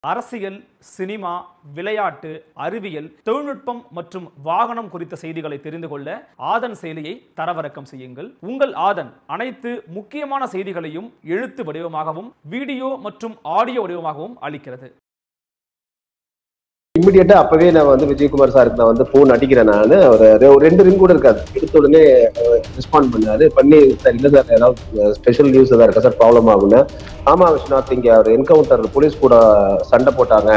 அரசியல் சினிமா விளையாட்டு அறிவியல் தொழில்நுட்பம் மற்றும் வாகனம் குறித்த செய்திகளை தெரிந்து கொள்ள ஆதன் செயலியை தரவிறக்கம் செய்யுங்கள் உங்கள் ஆதன் அனைத்து முக்கியமான செய்திகளையும் எழுத்து வடிவமாகவும் வீடியோ மற்றும் ஆடியோ வடிவமாகவும் அளிக்கிறது இம்மிடியட்டா அப்பவே நான் வந்து விஜயகுமார் சாருக்கு நான் வந்து போன் அடிக்கிறேன் நான் ஒரு ஒரு ரெண்டு ரிங் கூட இருக்காது எடுத்த உடனே ரெஸ்பாண்ட் பண்ணாரு பண்ணி சார் இல்ல சார் ஏதாவது ஸ்பெஷல் நியூஸ் ஏதாவது இருக்கா சார் ப்ராப்ளம் ஆகுன்னு ஆமா விஸ்வநாத் இங்க அவர் என்கவுண்டர் போலீஸ் கூட சண்டை போட்டாங்க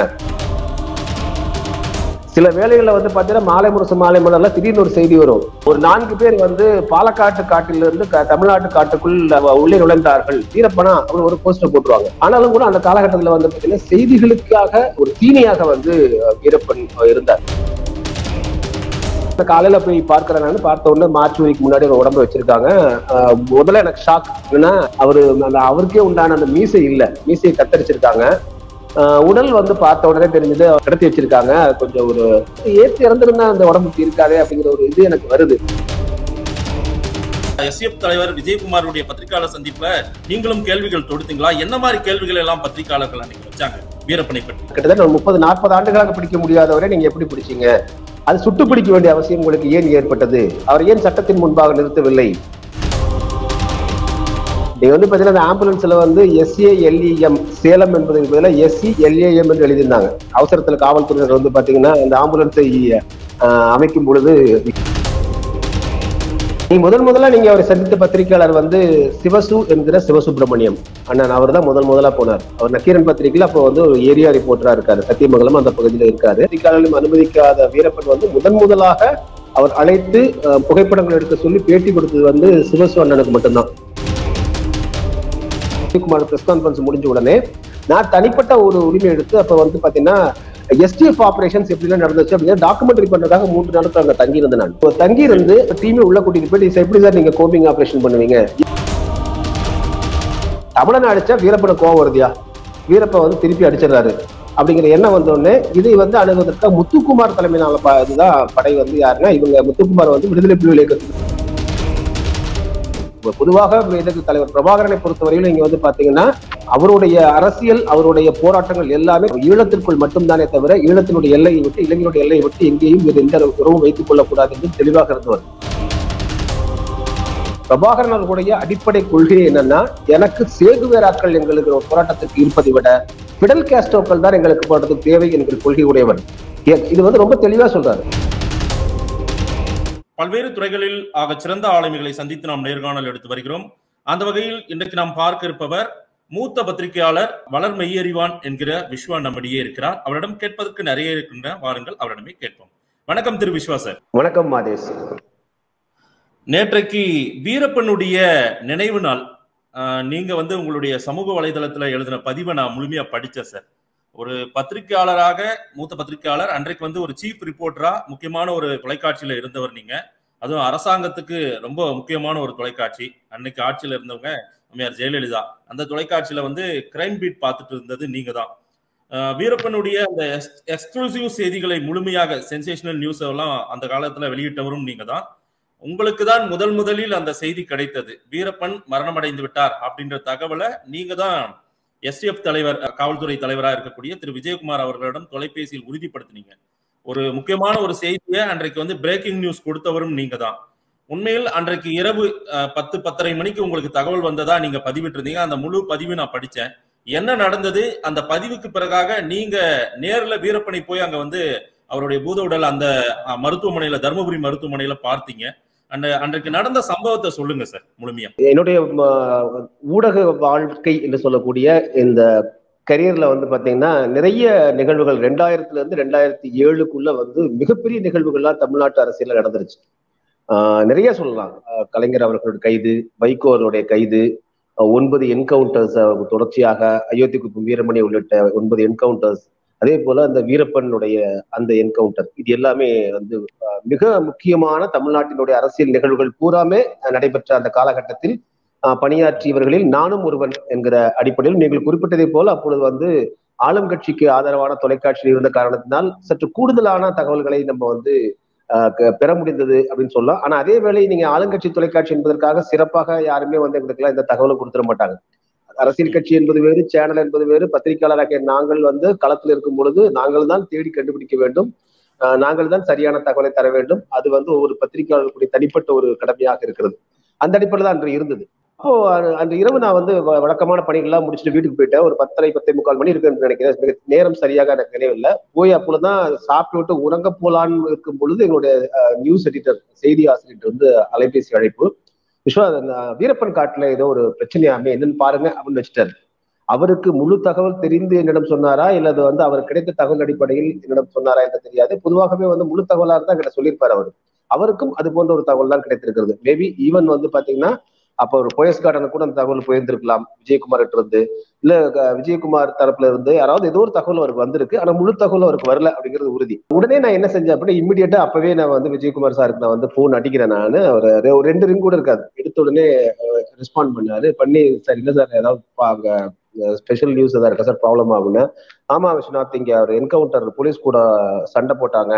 சில வேளைகள்ல வந்து பாத்தீங்கன்னா மாலை முரசு மாலை மலர்ல திடீர்னு ஒரு செய்தி வரும் ஒரு நான்கு பேர் வந்து பாலக்காட்டு காட்டிலிருந்து க- தமிழ்நாட்டு காட்டுக்குள் உள்ளே நுழைந்தார்கள் வீரப்பனா அப்படின்னு ஒரு போஸ்டர் போட்டுருவாங்க ஆனாலும் கூட அந்த காலகட்டத்துல வந்து பாத்தீங்கன்னா செய்திகளுக்காக ஒரு தீனியாக வந்து வீரப்பன் இருந்தார் இந்த காலையில போய் பார்க்கிறேன் நான் பார்த்த உடனே மார்ச் வரைக்கும் முன்னாடி ஒரு உடம்பு வச்சிருக்காங்க அஹ் முதல்ல எனக்கு ஷாக் ஏன்னா அவரு அந்த அவருக்கே உண்டான அந்த மீசை இல்ல மீசையை கத்தரிச்சிருக்காங்க அஹ் உடல் வந்து பார்த்த உடனே தெரிஞ்சது கடத்தி வச்சிருக்காங்க அது கொஞ்சம் ஒரு ஏத்து இறந்திருந்தா அந்த உடம்புக்கு இருக்காதே அப்படிங்கிற ஒரு இது எனக்கு வருது எஸ்எஃப் தலைவர் விஜயகுமாருடைய பத்திரிகையாளர் சந்திப்புல நீங்களும் கேள்விகள் தொடுத்தீங்களா என்ன மாதிரி கேள்விகள் எல்லாம் பத்திரிகையாளர்கள் அன்னைக்கு வச்சாங்க வீரப்பனை பற்றி கிட்டத்தட்ட ஒரு முப்பது நாற்பது ஆண்டுகளாக பிடிக்க முடியாதவரை நீங்க எப்படி பிடிச்சீங்க அது சுட்டு பிடிக்க வேண்டிய அவசியம் உங்களுக்கு ஏன் ஏற்பட்டது அவர் ஏன் சட்டத்தின் முன்பாக நிறுத்தவில்லை நீங்க வந்து பாத்தீங்கன்னா அந்த ஆம்புலன்ஸ்ல வந்து எஸ்ஏ எல்இஎம் சேலம் என்பதற்கு பதிலாக எஸ்சி எல்ஏஎம் என்று எழுதியிருந்தாங்க அவசரத்துல காவல்துறையினர் வந்து பாத்தீங்கன்னா அந்த ஆம்புலன்ஸை ஆஹ், அமைக்கும் பொழுது நீ முதல் முதல்ல நீங்க அவரை சந்தித்த பத்திரிகையாளர் வந்து சிவசு என்கிற சிவசுப்பிரமணியம் அண்ணன் அவர் தான் முதல் முதலா போனார் அவர் நக்கீரன் பத்திரிகையில அப்போ வந்து ஒரு ஏரியா ரிப்போர்ட்டரா இருக்காரு சத்தியமங்கலம் அந்த பகுதியில இருக்காரு பத்திரிகையாளர்களும் அனுமதிக்காத வீரப்பன் வந்து முதன் முதலாக அவர் அழைத்து அஹ், புகைப்படங்கள் எடுக்க சொல்லி பேட்டி கொடுத்தது வந்து சிவசு அண்ணனுக்கு மட்டும்தான் விஜயகுமார் பிரஸ் கான்பரன்ஸ் முடிஞ்ச உடனே நான் தனிப்பட்ட ஒரு உரிமை எடுத்து அப்ப வந்து பாத்தீங்கன்னா எஸ்டிஎஃப் ஆபரேஷன்ஸ் எப்படிலாம் நடந்துச்சு அப்படின்னா டாக்குமெண்ட்ரி பண்றதுக்காக மூன்று நாட்கள் அங்க தங்கி இருந்தேன் நான் இப்போ தங்கி இருந்து டீமே உள்ள கூட்டிட்டு போயிட்டு "இது எப்படி சார் நீங்க கோபிங் ஆபரேஷன் பண்ணுவீங்க தமிழனை அடிச்சா வீரப்பன கோவம் வருதியா வீரப்ப வந்து திருப்பி அடிச்சிடுறாரு அப்படிங்கிற எண்ணம் வந்த உடனே இதை வந்து அணுகுவதற்காக முத்துக்குமார் தலைமையிலான ப- இதுதான் படை வந்து யாருன்னா இவங்க முத்துக்குமார் வந்து விடுதலை புலிகள் இயக்கத்துக்கு பொதுவாக இதற்கு தலைவர் பிரபாகரனை பொறுத்தவரையிலும் இங்க வந்து பாத்தீங்கன்னா அவருடைய அரசியல் அவருடைய போராட்டங்கள் எல்லாமே ஈழத்திற்குள் மட்டும்தானே தவிர ஈழத்தினுடைய எல்லையை விட்டு இளைஞருடைய எல்லையை விட்டு எங்கேயும் வேறு எந்த உறவும் வைத்துக் கொள்ளக்கூடாது என்று தெளிவாக இருந்தவர் பிரபாகரன் அவர்களுடைய அடிப்படை கொள்கை என்னன்னா எனக்கு சேகுவேராக்கள் எங்களுக்கு ஒரு போராட்டத்திற்கு இருப்பதை விட பிடல் கேஸ்டோக்கள் தான் எங்களுக்கு போராட்டத்துக்கு தேவை என்கிற கொள்கை உடையவர் ஏ- இது வந்து ரொம்ப தெளிவா சொல்றாரு பல்வேறு துறைகளில் ஆக சிறந்த ஆளுமைகளை சந்தித்து நாம் நேர்காணல் எடுத்து வருகிறோம் அந்த வகையில் இன்றைக்கு நாம் பார்க்க இருப்பவர் மூத்த பத்திரிகையாளர் வளர் மெய்யறிவான் என்கிற விஸ்வா நம்மிடையே இருக்கிறார் அவரிடம் கேட்பதற்கு நிறைய இருக்கின்ற வாருங்கள் அவரிடமே கேட்போம் வணக்கம் திரு விஸ்வா சார் வணக்கம் மாதேஷ் நேற்றைக்கு வீரப்பனுடைய நினைவு நாள் ஆஹ், நீங்க வந்து உங்களுடைய சமூக வலைதளத்துல எழுதின பதிவை நான் முழுமையா படிச்சேன் சார் ஒரு பத்திரிகையாளராக மூத்த பத்திரிகையாளர் அன்றைக்கு வந்து ஒரு சீஃப் ரிப்போர்ட்டரா முக்கியமான ஒரு தொலைக்காட்சியில இருந்தவர் நீங்க அதுவும் அரசாங்கத்துக்கு ரொம்ப முக்கியமான ஒரு தொலைக்காட்சி அன்னைக்கு ஆட்சியில இருந்தவங்க அம்மையார் ஜெயலலிதா அந்த தொலைக்காட்சியில வந்து கிரைம் பீட் பார்த்துட்டு இருந்தது நீங்க தான் ஆஹ், வீரப்பனுடைய அந்த எக்ஸ்க்ளூசிவ் செய்திகளை முழுமையாக சென்சேஷனல் நியூஸ் எல்லாம் அந்த காலத்துல வெளியிட்டவரும் நீங்க தான் உங்களுக்கு தான் முதல் முதலில் அந்த செய்தி கிடைத்தது வீரப்பன் மரணமடைந்து விட்டார் அப்படின்ற தகவலை நீங்க தான் எஸ்டிஎஃப் தலைவர் காவல்துறை தலைவராக இருக்கக்கூடிய திரு விஜயகுமார் அவர்களிடம் தொலைபேசியில் உறுதிப்படுத்தினீங்க ஒரு முக்கியமான ஒரு செய்தியை அன்றைக்கு வந்து பிரேக்கிங் நியூஸ் கொடுத்தவரும் நீங்க தான் உண்மையில் அன்றைக்கு இரவு அஹ், பத்து பத்தரை மணிக்கு உங்களுக்கு தகவல் வந்ததா நீங்க பதிவிட்டிருந்தீங்க அந்த முழு பதிவு நான் படிச்சேன் என்ன நடந்தது அந்த பதிவுக்கு பிறகாக நீங்க நேர்ல வீரப்பனை போய் அங்க வந்து அவருடைய பூத உடல் அந்த அஹ், மருத்துவமனையில தருமபுரி மருத்துவமனையில பார்த்தீங்க அந்த அன்றைக்கு நடந்த சம்பவத்தை சொல்லுங்க சார் முழுமையா என்னுடைய ம, ஊடக வாழ்க்கை என்று சொல்லக்கூடிய இந்த கரியர்ல வந்து பாத்தீங்கன்னா நிறைய நிகழ்வுகள் ரெண்டாயிரத்துல இருந்து ரெண்டாயிரத்தி ஏழுக்குள்ள வந்து மிகப்பெரிய நிகழ்வுகள்லாம் தமிழ்நாட்டு அரசியல்ல நடந்துருச்சு ஆஹ் நிறைய சொல்லலாம் ஆஹ் கலைஞர் அவர்களுடைய கைது வைகோ அவருடைய கைது ஆஹ் ஒன்பது என்கவுண்டர்ஸ் தொடர்ச்சியாக அயோத்தி குப்பம் வீரமணி உள்ளிட்ட ஒன்பது என்கவுண்டர்ஸ் அதே போல அந்த வீரப்பனுடைய அந்த என்கவுண்டர் இது எல்லாமே வந்து ஆஹ் மிக முக்கியமான தமிழ்நாட்டினுடைய அரசியல் நிகழ்வுகள் பூராமே ஆஹ் நடைபெற்ற அந்த காலகட்டத்தில் ஆஹ் பணியாற்றியவர்களில் நானும் ஒருவன் என்கிற அடிப்படையில் நீங்கள் குறிப்பிட்டதை போல அப்பொழுது வந்து ஆளும் கட்சிக்கு ஆதரவான தொலைக்காட்சியில் இருந்த காரணத்தினால் சற்று கூடுதலான தகவல்களை நம்ம வந்து ஆஹ் க- பெற முடிந்தது அப்படின்னு சொல்லலாம் ஆனா அதே வேளை நீங்க ஆளுங்கட்சி தொலைக்காட்சி என்பதற்காக சிறப்பாக யாருமே வந்து எங்களுக்கெல்லாம் இந்த தகவலை கொடுத்துட மாட்டாங்க அரசியல் கட்சி என்பது வேறு சேனல் என்பது வேறு பத்திரிகையாளராக நாங்கள் வந்து களத்தில் இருக்கும் பொழுது நாங்கள் தான் தேடி கண்டுபிடிக்க வேண்டும் ஆஹ் நாங்கள் தான் சரியான தகவலை தர வேண்டும் அது வந்து ஒவ்வொரு பத்திரிகையாளர்களுடைய தனிப்பட்ட ஒரு கடமையாக இருக்கிறது அந்த அடிப்படையில் தான் அன்று இருந்தது அப்போ அ- அன்று இரவு நான் வந்து வ- வழக்கமான பணிகள்லாம் முடிச்சுட்டு வீட்டுக்கு போயிட்டேன் ஒரு பத்தரை பத்தே முக்கால் மணி இருக்குன்னு நினைக்கிறேன் மிக நேரம் சரியாக எனக்கு நினைவில்லை போய் அப்பொழுதுதான் சாப்பிட்டு விட்டு உறங்க போலான்னு இருக்கும் பொழுது எங்களுடைய நியூஸ் எடிட்டர் செய்தி ஆசிரியர் வந்து அலைபேசி அழைப்பு விஸ்வா அந்த வீரப்பன் காட்டுல ஏதோ ஒரு பிரச்சனையாமே என்னன்னு பாருங்க அப்படின்னு வச்சுட்டாரு அவருக்கு முழு தகவல் தெரிந்து என்னிடம் சொன்னாரா இல்ல அது வந்து அவர் கிடைத்த தகவல் அடிப்படையில் என்னிடம் சொன்னாரா என்று தெரியாது பொதுவாகவே வந்து முழு தகவலா இருந்தா என்கிட்ட சொல்லியிருப்பாரு அவர் அவருக்கும் அது போன்ற ஒரு தகவல் தான் கிடைத்திருக்கிறது மேபி ஈவன் வந்து பாத்தீங்கன்னா அப்ப ஒரு போயஸ் கார்டனுக்கு கூட அந்த தகவல் போயிருந்திருக்கலாம் விஜயகுமார் கிட்ட இருந்து இல்ல க- விஜயகுமார் தரப்புல இருந்து யாராவது ஏதோ ஒரு தகவல் அவருக்கு வந்திருக்கு ஆனா முழு தகவல் அவருக்கு வரல அப்படிங்கிறது உறுதி உடனே நான் என்ன செஞ்சேன் அப்படின்னா இம்மிடியட்டா அப்பவே நான் வந்து விஜயகுமார் சாருக்கு நான் வந்து போன் அடிக்கிறேன் நான் ஒரு ரெ- ஒரு ரெண்டு ரிங் கூட இருக்காது எடுத்த உடனே ரெஸ்பாண்ட் பண்ணாரு பண்ணி சார் இல்ல சார் ஏதாவது பா- அங்க ஸ்பெஷல் நியூஸ் ஏதாவது இருக்கா சார் ப்ராப்ளம் ஆகுன்னு ஆமா விஸ்வநாத் இங்க ஒரு என்கவுண்டர் போலீஸ் கூட சண்டை போட்டாங்க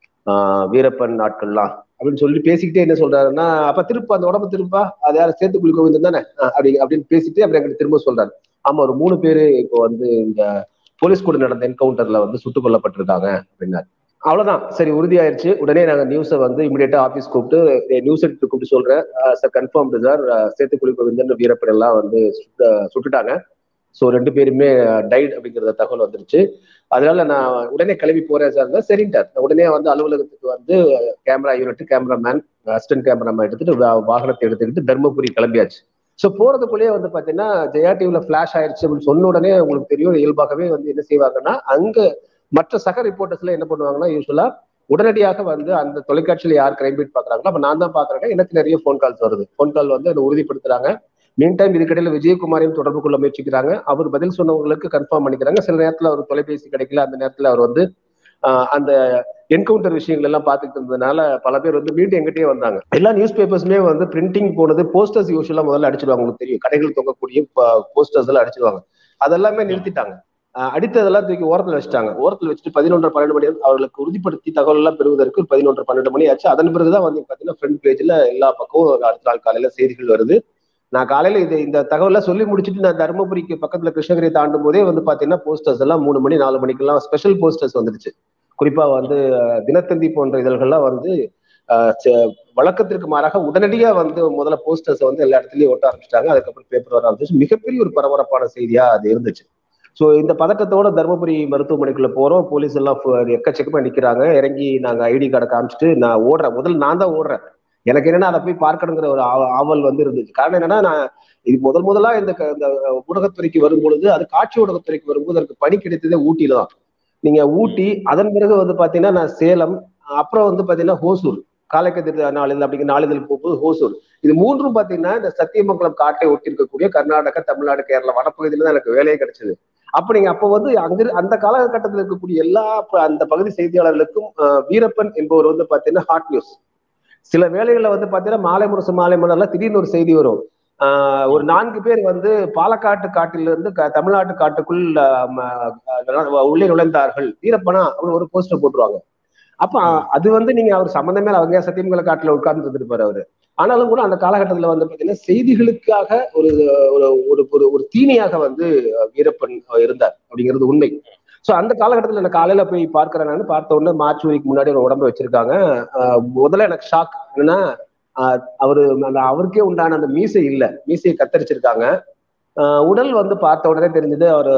ஆஹ் வீரப்பன் நாட்கள்லாம் அப்படின்னு சொல்லி பேசிக்கிட்டே என்ன சொல்றாருன்னா அப்ப திருப்ப அந்த உடம்பு திருப்பா அது யாரும் சேர்த்து குளிக்க கோவிந்தன் தானே ஆஹ் அப்படி அப்படின்னு பேசிட்டு அப்புறம் எங்களுக்கு திரும்ப சொல்றாரு ஆமா ஒரு மூணு பேரு இப்போ வந்து இந்த போலீஸ் கூட நடந்த என்கவுண்டர்ல வந்து சுட்டுக் கொல்லப்பட்டிருக்காங்க அப்படின்னாரு அவ்வளவுதான் சரி உறுதியாயிருச்சு உடனே நாங்க நியூஸை வந்து இமிடியேட்டா ஆபீஸ் கூப்பிட்டு நியூஸ் எடுத்து கூப்பிட்டு சொல்றேன் sir confirm sir Sethukuzhi Govindan Veerappan எல்லாம் வந்து சுட்ட- சுட்டுட்டாங்க ஸோ ரெண்டு பேருமே டைட் அப்படிங்கிற தகவல் வந்துருச்சு அதனால நான் உடனே கிளம்பி போறேன் சார் சரின்ட்டார் நான் உடனே வந்து அலுவலகத்துக்கு வந்து camera unit cameraman assistant cameraman எடுத்துட்டு வா- வாகனத்தை எடுத்துக்கிட்டு தர்மபுரி கிளம்பியாச்சு ஸோ போறதுக்குள்ளேயே வந்து பாத்தீங்கன்னா ஜெயா டிவில ஃபிளாஷ் ஆயிடுச்சு அப்படின்னு சொன்ன உடனே உங்களுக்கு தெரியும் இயல்பாகவே வந்து என்ன செய்வாங்கன்னா அங்க மற்ற சக ரிப்போர்ட்டர்ஸ்ல என்ன பண்ணுவாங்கன்னா யூஸ்வலா உடனடியாக வந்து அந்த தொலைக்காட்சியில யார் கிரைம் பீட் பாக்குறாங்களோ அப்ப நான் தான் பாக்குறேன் எனக்கு நிறைய ஃபோன் கால்ஸ் வருது ஃபோன் கால் வந்து அதை உறுதிப்படுத்துறாங்க மீன் டைம் இதுக்கிடையில விஜயகுமாரையும் தொடர்பு கொள்ள முயற்சிக்கிறாங்க அவர் பதில் சொன்னவங்களுக்கு கன்ஃபார்ம் பண்ணிக்கிறாங்க சில நேரத்துல அவர் தொலைபேசி கிடைக்கல அந்த நேரத்துல அவர் வந்து ஆஹ் அந்த என்கவுண்டர் விஷயங்கள் எல்லாம் பார்த்துட்டு இருந்ததுனால பல பேர் வந்து மீண்டும் எங்கிட்டே வந்தாங்க எல்லா நியூஸ் பேப்பர்ஸுமே வந்து பிரிண்டிங் போனது போஸ்டர்ஸ் யூஸ்வலா முதல்ல அடிச்சிடுவாங்க உங்களுக்கு தெரியும் கடைகள் தொங்கக்கூடிய போஸ்டர்ஸ் எல்லாம் அடிச்சிடுவாங்க அதெல்லாமே நிறுத்திட்டாங்க ஆஹ் அடித்ததெல்லாம் தூக்கி ஓரத்தில் வச்சுட்டாங்க ஓரத்தில் வச்சுட்டு பதினொன்று பன்னெண்டு மணி அவர்களுக்கு உறுதிப்படுத்தி தகவல் எல்லாம் பெறுவதற்கு பதினொன்று பன்னெண்டு மணி ஆச்சு அதன் பிறகுதான் வந்து பாத்தீங்கன்னா ஃப்ரண்ட் பேஜ்ல எல்லா பக்கமும் அடுத்த நாள் காலையில செய்திகள் வருது நான் காலையில இது இந்த தகவலை சொல்லி முடிச்சுட்டு நான் தருமபுரிக்கு பக்கத்துல கிருஷ்ணகிரி தாண்டும் போதே வந்து பாத்தீங்கன்னா போஸ்டர்ஸ் எல்லாம் மூணு மணி நாலு மணிக்கெல்லாம் ஸ்பெஷல் போஸ்டர்ஸ் வந்துருச்சு குறிப்பா வந்து அஹ், தினத்தந்தி போன்ற இதழ்கள்லாம் வந்து அஹ், ச- வழக்கத்திற்கு மாறாக உடனடியா வந்து முதல்ல போஸ்டர்ஸ் வந்து எல்லா இடத்துலயும் ஒட்ட ஆரம்பிச்சிட்டாங்க அதுக்கப்புறம் பேப்பர் வர ஆரம்பிச்சு மிகப்பெரிய ஒரு பரபரப்பான செய்தியா அது இருந்துச்சு சோ இந்த பதட்டத்தோட தருமபுரி மருத்துவமனைக்குள்ள போறோம் போலீஸ் எல்லாம் ஃபு- எக்கச்சக்கமா நிக்கிறாங்க இறங்கி நாங்க ஐடி கார்டை காமிச்சிட்டு நான் ஓடுறேன் முதல்ல நான் தான் ஓடுறேன் எனக்கு என்னன்னா அதை போய் பார்க்கணுங்கிற ஒரு ஆவ- ஆவல் வந்து இருந்துச்சு காரணம் என்னன்னா நான் இது முதல் முதலா இந்த க- இந்த ஊடகத்துறைக்கு வரும் பொழுது அது காட்சி ஊடகத்துறைக்கு வரும்போது அதுக்கு பணி கிடைத்ததே ஊட்டியில தான் நீங்க ஊட்டி அதன் பிறகு வந்து பாத்தீங்கன்னா நான் சேலம் அப்புறம் வந்து பாத்தீங்கன்னா ஹோசூர் காலைக்கதிர் நாளிதழ் அப்படிங்கிற நாளிதழ் போகும்போது ஹோசூர் இது மூன்றும் பாத்தீங்கன்னா இந்த சத்தியமங்கலம் காட்டை ஒட்டி இருக்கக்கூடிய கர்நாடகா தமிழ்நாடு கேரளா வடப்பகுதியில தான் எனக்கு வேலையே கிடைச்சது அப்ப நீங்க அப்ப வந்து அங்க அந்த காலகட்டத்தில் இருக்கக்கூடிய எல்லா ப- அந்த பகுதி செய்தியாளர்களுக்கும் அஹ், வீரப்பன் என்பவர் வந்து பாத்தீங்கன்னா ஹாட் நியூஸ் சில வேளைகள்ல வந்து பாத்தீங்கன்னா மாலை முரசு மாலை மலர்ல திடீர்னு ஒரு செய்தி வரும் ஆஹ் ஒரு நான்கு பேர் வந்து பாலக்காட்டு காட்டிலிருந்து க- தமிழ்நாட்டு காட்டுக்குள் ஆஹ் ம- ஆஹ் உள்ளே நுழைந்தார்கள் வீரப்பனா அப்படின்னு ஒரு போஸ்டர் போட்டுருவாங்க அப்ப அ- அது வந்து நீங்க அவர் சம்பந்தமே அவங்க சத்தியமங்கல காட்டுல உட்கார்ந்து இருந்திருப்பாரு அவரு ஆனாலும் கூட அந்த காலகட்டத்துல வந்து பாத்தீங்கன்னா செய்திகளுக்காக ஒரு ஒரு ஒரு ஒரு ஒரு தீனியாக வந்து வீரப்பன் இருந்தார் அப்படிங்கிறது உண்மை சோ அந்த காலகட்டத்துல நான் காலையில போய் பார்க்கிறேன் நான் பார்த்த உடனே மார்ச் வரைக்கும் முன்னாடி ஒரு உடம்ப வச்சிருக்காங்க ஆஹ் முதல்ல எனக்கு ஷாக் என்னன்னா ஆஹ் அவரு அந்த அவருக்கே உண்டான அந்த மீசை இல்ல மீசையை கத்தரிச்சிருக்காங்க ஆஹ் உடல் வந்து பார்த்த உடனே தெரிஞ்சது அவர்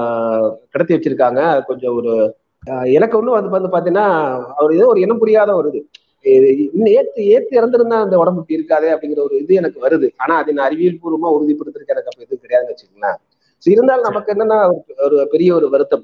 கடத்தி வச்சிருக்காங்க அது கொஞ்சம் ஒரு ஆஹ் எனக்கு ஒண்ணு வந்து வந்து பாத்தீங்கன்னா அவர் ஏதோ ஒரு இனம் புரியாத ஒரு இது இது இன்னும் ஏத்து ஏத்து இறந்திருந்தா அந்த உடம்பு இப்படி இருக்காதே அப்படிங்கிற ஒரு இது எனக்கு வருது ஆனா அது நான் அறிவியல் பூர்வமா உறுதிப்படுத்துறதுக்கு எனக்கு அப்ப எதுவும் கிடையாதுன்னு வச்சுக்கோங்களேன் So இருந்தாலும் நமக்கு என்னன்னா ஒரு- ஒரு பெரிய ஒரு வருத்தம்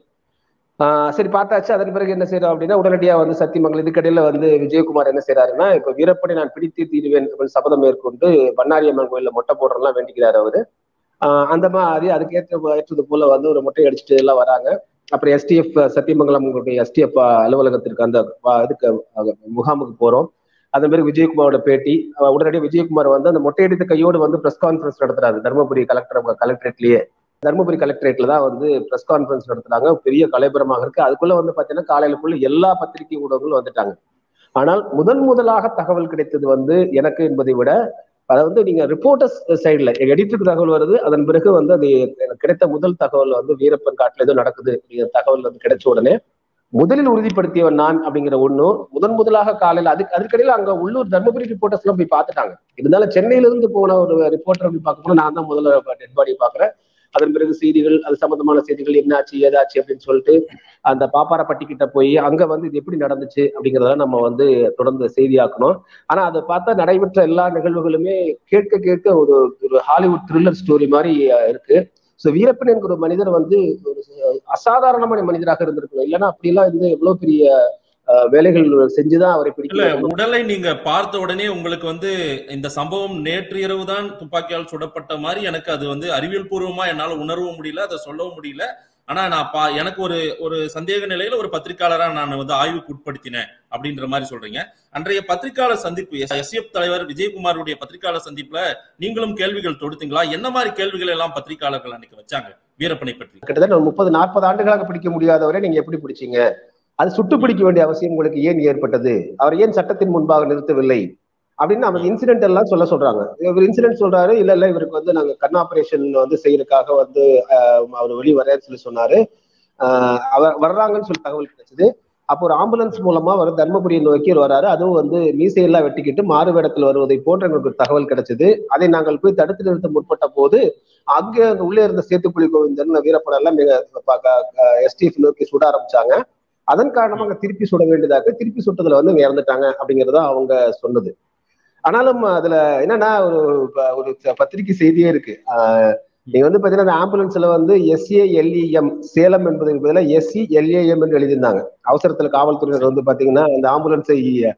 ஆஹ் சரி பார்த்தாச்சு அதன் பிறகு என்ன செய்யறோம் அப்படின்னா உடனடியா வந்து சத்தியமங்கலம் இதுக்கடையில வந்து விஜயகுமார் என்ன செய்யறாருன்னா இப்ப வீரப்பனை நான் பிடித்து தீருவேன் அப்படின்னு சபதம் மேற்கொண்டு பண்ணாரியம்மன் கோயில்ல மொட்டை போடுறதுலாம் வேண்டிக்கிறாரு அவரு ஆஹ் அந்த மாதிரி அதுக்கு ஏற்ற ஏற்றது போல வந்து ஒரு மொட்டை அடிச்சுட்டு எல்லாம் வராங்க அப்புறம் எஸ்டிஎஃப் சத்தியமங்கலம் உங்களுடைய எஸ்டிஎஃப் அலுவலகத்திற்கு அந்த வ- இதுக்கு அஹ், முகாமுக்கு போறோம் அதன் பிறகு விஜயகுமாரோட பேட்டி அஹ் உடனடியாக விஜயகுமார் வந்து அந்த மொட்டையடித்த கையோடு வந்து பிரஸ் கான்ஃபரன்ஸ் நடத்துறாரு தருமபுரி கலெக்டர் கலெக்டரேட்லயே தருமபுரி கலெக்டரேட்ல தான் வந்து பிரஸ் கான்ஃபரன்ஸ் நடத்துறாங்க பெரிய கலைபுரமாக இருக்கு அதுக்குள்ள வந்து பாத்தீங்கன்னா காலையிலுக்குள்ள எல்லா பத்திரிகை ஊடகங்களும் வந்துட்டாங்க ஆனால் முதன் முதலாக தகவல் கிடைத்தது வந்து எனக்கு என்பதை விட அதை வந்து நீங்க ரிப்போர்ட்டர்ஸ் சைடுல எடிட்டருக்கு தகவல் வருது அதன் பிறகு வந்து அது எனக்கு கிடைத்த முதல் தகவல் வந்து வீரப்பன் காட்டுல ஏதோ நடக்குது அப்படிங்கிற தகவல் வந்து கிடைச்ச உடனே முதலில் உறுதிப்படுத்தியவன் நான் அப்படிங்கிற ஒண்ணும் முதன் முதலாக காலையில் அதுக்கு அதுக்கடையில அங்க உள்ளூர் தர்மபுரி ரிப்போர்ட்டர்ஸ் எல்லாம் போய் பார்த்துட்டாங்க இருந்தாலும் சென்னையில இருந்து போன ஒரு ரிப்போர்ட்டர் போய் பார்க்க போனா நான் தான் முதல்ல டெட் பாடி பாக்குறேன் அதன் பிறகு செய்திகள் அது சம்பந்தமான செய்திகள் என்னாச்சு ஏதாச்சு அப்படின்னு சொல்லிட்டு அந்த பாப்பாரப்பட்டி கிட்ட போய் அங்க வந்து இது எப்படி நடந்துச்சு அப்படிங்கறதெல்லாம் நம்ம வந்து தொடர்ந்து செய்தியாக்கணும் ஆனா அதை பார்த்தா நடைபெற்ற எல்லா நிகழ்வுகளுமே கேட்க கேட்க ஒரு ஒரு ஹாலிவுட் த்ரில்லர் ஸ்டோரி மாதிரி அஹ், இருக்கு ஸோ வீரப்பன் என்கிற ஒரு மனிதர் வந்து ஒரு அசாதாரணமான மனிதராக இருந்திருக்கணும் இல்லைன்னா அப்படிலாம் இருந்து எவ்வளவு பெரிய அஹ், வேலைகள் செஞ்சுதான் அவரை இல்ல பிடிக்கல உடலை நீங்க பார்த்த உடனே உங்களுக்கு வந்து இந்த சம்பவம் நேற்று இரவு தான் துப்பாக்கியால் சுடப்பட்ட மாதிரி எனக்கு அது வந்து அறிவியல் பூர்வமா என்னால உணரவும் முடியல அதை சொல்லவும் முடியல ஆனா நான் பா எனக்கு ஒரு ஒரு சந்தேக நிலையில ஒரு பத்திரிகையாளரா நான் வந்து ஆய்வுக்கு உட்படுத்தினேன் அப்படின்ற மாதிரி சொல்றீங்க அன்றைய பத்திரிகையாளர் சந்திப்பு எஸ்எஃப் தலைவர் விஜயகுமாருடைய பத்திரிகையாளர் சந்திப்புல நீங்களும் கேள்விகள் தொடுத்தீங்களா என்ன மாதிரி கேள்விகள் எல்லாம் பத்திரிகையாளர்கள் அன்னைக்கு வச்சாங்க வீரப்பனை பற்றி கிட்டத்தட்ட ஒரு முப்பது நாற்பது ஆண்டுகளாக பிடிக்க முடியாதவரை நீங்க எப்படி பிடிச்சீங்க அது சுட்டு பிடிக்க வேண்டிய அவசியம் உங்களுக்கு ஏன் ஏற்பட்டது அவர் ஏன் சட்டத்தின் முன்பாக நிறுத்தவில்லை அப்படின்னு நம்ம இன்சிடென்ட் எல்லாம் சொல்ல சொல்றாங்க இவர் இன்சிடென்ட் சொல்றாரு இல்ல இல்ல இவருக்கு வந்து நாங்க கண் ஆபரேஷன் வந்து செய்யறதுக்காக வந்து ஆஹ், அவர் வெளியே வரேன்னு சொல்லி சொன்னாரு ஆஹ், அவர் வர்றாங்கன்னு சொல்லி தகவல் கிடைச்சது அப்போ ஒரு ஆம்புலன்ஸ் மூலமா அவர் தர்மபுரியை நோக்கி அவர் வராரு அதுவும் வந்து மீசையெல்லாம் வெட்டிக்கிட்டு மாறு வேடத்தில் வருவதை போன்ற எங்களுக்கு ஒரு தகவல் கிடைச்சது அதை நாங்கள் போய் தடுத்து நிறுத்த முற்பட்ட போது அங்கே அந்த உள்ளே இருந்த சேத்துப்புலி கோவிந்தன் வீரப்பன் எல்லாம் மிக எஸ்டிஎஃப் நோக்கி சுட ஆரம்பிச்சாங்க அதன் காரணமாக திருப்பி சுட வேண்டியதாக திருப்பி சுட்டதுல வந்து இங்க இறந்துட்டாங்க அப்படிங்கறத அவங்க சொன்னது ஆனாலும் அதுல என்னன்னா ஒரு ப- ஒரு ச- பத்திரிகை செய்தியே இருக்கு ஆஹ் நீங்க வந்து பாத்தீங்கன்னா அந்த ஆம்புலன்ஸ்ல வந்து எஸ்ஏஎல்இஎம் சேலம் என்பதற்கு பதிலாக எஸ்சி எல்ஏஎம் என்று எழுதியிருந்தாங்க அவசரத்துல காவல்துறையினர் வந்து பாத்தீங்கன்னா அந்த ஆம்புலன்ஸை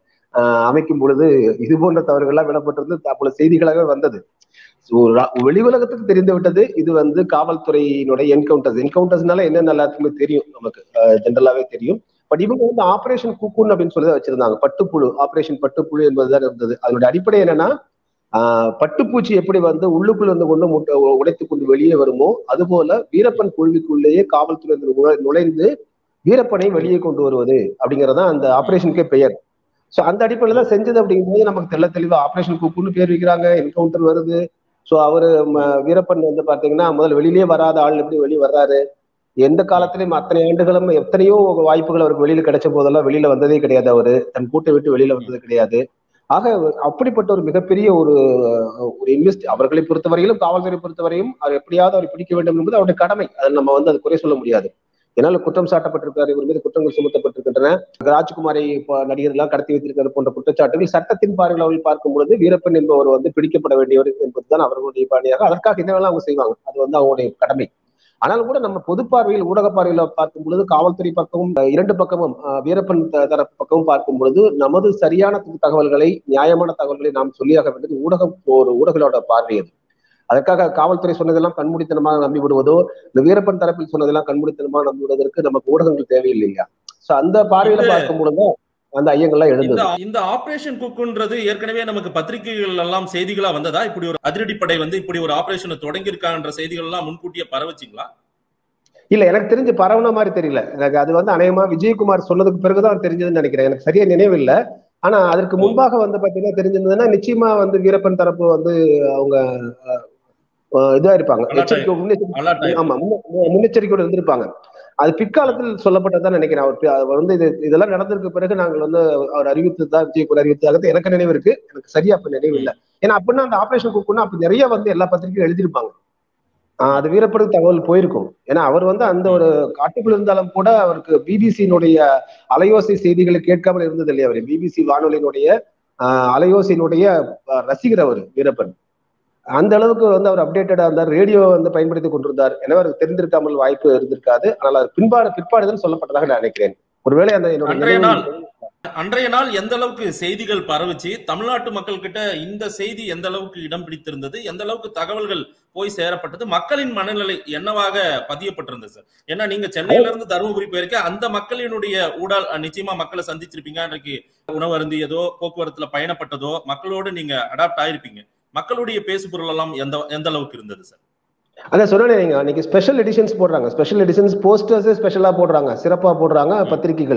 ஆஹ் அமைக்கும் பொழுது இது போன்ற தவறுகள்லாம் விடப்பட்டிருந்து அப்பொழுது செய்திகளாக வந்தது So, ரா- வெளி உலகத்துக்கு தெரிந்து விட்டது இது வந்து காவல்துறையினுடைய என்கவுண்டர்ஸ் என்கவுண்டர்ஸ்னால என்னென்ன எல்லாத்துக்குமே தெரியும் நமக்கு ஜென்ரலாவே தெரியும் பட் இவங்க வந்து ஆபரேஷன் குக்குன் அப்படின்னு சொல்லி தான் வச்சிருந்தாங்க பட்டுப்புழு ஆபரேஷன் பட்டுப்புழு என்பதுதான் இருந்தது அதனுடைய அடிப்படை என்னன்னா ஆஹ் பட்டுப்பூச்சி எப்படி வந்து உள்ளுக்குள்ள இருந்து கொண்டு முட்டை உடைத்து கொண்டு வெளியே வருமோ அதுபோல வீரப்பன் குழுவிக்குள்ளேயே காவல்துறையினர் நுழை- நுழைந்து வீரப்பனை வெளியே கொண்டு வருவது அப்படிங்கறதுதான் அந்த ஆபரேஷனுக்கே பெயர் சோ அந்த அடிப்படையில தான் செஞ்சது அப்படிங்கும்போது நமக்கு தெள்ள தெளிவா ஆபரேஷன் குக்குன்னு பேர் வைக்கிறாங்க என்கவுண்டர் வருது சோ அவரு ம, வீரப்பன் வந்து பாத்தீங்கன்னா முதல்ல வெளியிலே வராத ஆள் எப்படி வெளியே வர்றாரு எந்த காலத்திலயும் அத்தனை ஆண்டுகளும் எத்தனையோ வாய்ப்புகள் அவருக்கு வெளியில கிடைச்ச போதெல்லாம் வெளியில வந்ததே கிடையாது அவரு தன் கூட்டை விட்டு வெளியில வந்தது கிடையாது ஆக அப்படிப்பட்ட ஒரு மிகப்பெரிய ஒரு ஒரு இன்வெஸ்ட் அவர்களை பொறுத்தவரையிலும் காவல்துறை பொறுத்தவரையும் அவர் எப்படியாவது அவரை பிடிக்க வேண்டும் என்பது அவருடைய கடமை அதை நம்ம வந்து அது குறை சொல்ல முடியாது என்னால குற்றம் சாட்டப்பட்டிருக்காரு இவர் மீது குற்றங்கள் சுமத்தப்பட்டிருக்கின்றன ராஜ்குமாரை இப்போ நடிகர் எல்லாம் கடத்தி வைத்திருக்கிறது போன்ற குற்றச்சாட்டுகள் சட்டத்தின் பார்வையில் அவர்கள் பார்க்கும் பொழுது வீரப்பன் என்பவர் வந்து பிடிக்கப்பட வேண்டியவர் என்பதுதான் அவர்களுடைய பாணியாக அதற்காக என்னவெல்லாம் அவங்க செய்வாங்க அது வந்து அவங்களுடைய கடமை ஆனாலும் கூட நம்ம பொது பார்வையில் ஊடக பார்வையில பார்க்கும் பொழுது காவல்துறை பக்கமும் அஹ், இரண்டு பக்கமும் அஹ், வீரப்பன் த- தரப்பு பக்கமும் பார்க்கும் பொழுது நமது சரியான தகவல்களை நியாயமான தகவல்களை நாம் சொல்லியாக வேண்டியது ஊடகம் ஒரு ஊடகளோட பார்வை அது அதற்காக காவல்துறை சொன்னதெல்லாம் கண்மூடித்தனமாக நம்பி விடுவதோ இந்த வீரப்பன் தரப்பில் சொன்னதெல்லாம் கண்மூடித்தனமாக நம்பி விடுவதற்கு நமக்கு ஊடகங்கள் தேவையில்லை இல்லையா சோ அந்த பார்வையில இது- பார்க்கும் பொழுது அந்த ஐயங்கள்லாம் இந்த எழுந்தது இந்த ஆபரேஷன் குக்குன்றது ஏற்கனவே நமக்கு பத்திரிகைகள் எல்லாம் செய்திகளா வந்ததா இப்படி ஒரு அதிரடிப்படை வந்து இப்படி ஒரு ஆபரேஷனை தொடங்கி இருக்கான்ற செய்திகள் எல்லாம் முன்கூட்டியே பரவச்சிங்களா இல்ல எனக்கு தெரிஞ்சு பரவுன மாதிரி தெரியல எனக்கு அது வந்து அநேகமா விஜயகுமார் சொன்னதுக்கு பிறகுதான் தெரிஞ்சதுன்னு நினைக்கிறேன் எனக்கு சரியா நினைவில்லை ஆனா அதற்கு முன்பாக வந்து பாத்தீங்கன்னா தெரிஞ்சிருந்ததுன்னா நிச்சயமா வந்து வீரப்பன் தரப்பு வந்து அவங்க அஹ், அஹ், இதா இருப்பாங்க Alert எச்சரிக்கை முன்னெச்சரிக்கை அலர்ட் ஆயிருக்கு ஆமா முன்ன- முன்னெச்சரிக்கையோட இருந்திருப்பாங்க அது பிற்காலத்தில் சொல்லப்பட்டதான் நினைக்கிறேன் அவர் பி- அவர் வந்து இது இதெல்லாம் நடந்ததுக்கு பிறகு நாங்கள் வந்து அவர் அறிவித்ததா விஜயகுமார் அறிவித்ததாக எனக்கு நினைவு இருக்கு எனக்கு சரியா அப்ப நினைவு இல்லை ஏன்னா அப்படின்னா அந்த ஆபரேஷன் குக்குன்னா அப்ப நிறைய வந்து எல்லா பத்திரிகையும் எழுதியிருப்பாங்க ஆஹ் அது வீரப்பனுக்கு தகவல் போயிருக்கும் ஏன்னா அவர் வந்து அந்த ஒரு காட்டுக்குள் இருந்தாலும் கூட அவருக்கு பிபிசியினுடைய அலையோசை செய்திகளை கேட்காமல் இருந்தது இல்லையா அவர் பிபிசி வானொலியினுடைய ஆஹ் அலையோசையினுடைய ஆஹ் ரசிகர் அவர் வீரப்பன் அந்த அளவுக்கு வந்து அவர் அப்டேட்டடா இருந்தார் ரேடியோ வந்து பயன்படுத்தி கொண்டிருந்தார் எனவே அவருக்கு தெரிந்திருக்காமல் வாய்ப்பு இருந்திருக்காது ஆனால் அது பின்பாடு பிற்பாடுதான் சொல்லப்பட்டதாக நான் நினைக்கிறேன் ஒருவேளை அந்த என்னுடைய அன்றைய நினைவு- நாள் அன்றைய நாள் எந்த அளவுக்கு செய்திகள் பரவுச்சு தமிழ்நாட்டு மக்கள் கிட்ட இந்த செய்தி எந்த அளவுக்கு இடம் பிடித்திருந்தது எந்த அளவுக்கு தகவல்கள் போய் சேரப்பட்டது மக்களின் மனநிலை என்னவாக பதியப்பட்டிருந்தது சார் ஏன்னா நீங்க சென்னையில இருந்து தருமபுரி போயிருக்க அந்த மக்களினுடைய ஊடால் அஹ், நிச்சயமா மக்களை சந்திச்சிருப்பீங்க அன்றைக்கு உணவு அருந்தியதோ போக்குவரத்துல பயணப்பட்டதோ மக்களோடு நீங்க அடாப்ட் ஆயிருப்பீங்க மக்களுடைய பேசுபொருள் எல்லாம் எந்த எந்த அளவுக்கு இருந்தது சார் அதான் சொன்னேன் நீங்க அன்னைக்கு ஸ்பெஷல் எடிஷன்ஸ் போடுறாங்க ஸ்பெஷல் எடிஷன்ஸ் போஸ்டர்ஸே ஸ்பெஷலா போடுறாங்க சிறப்பா போடுறாங்க பத்திரிகைகள்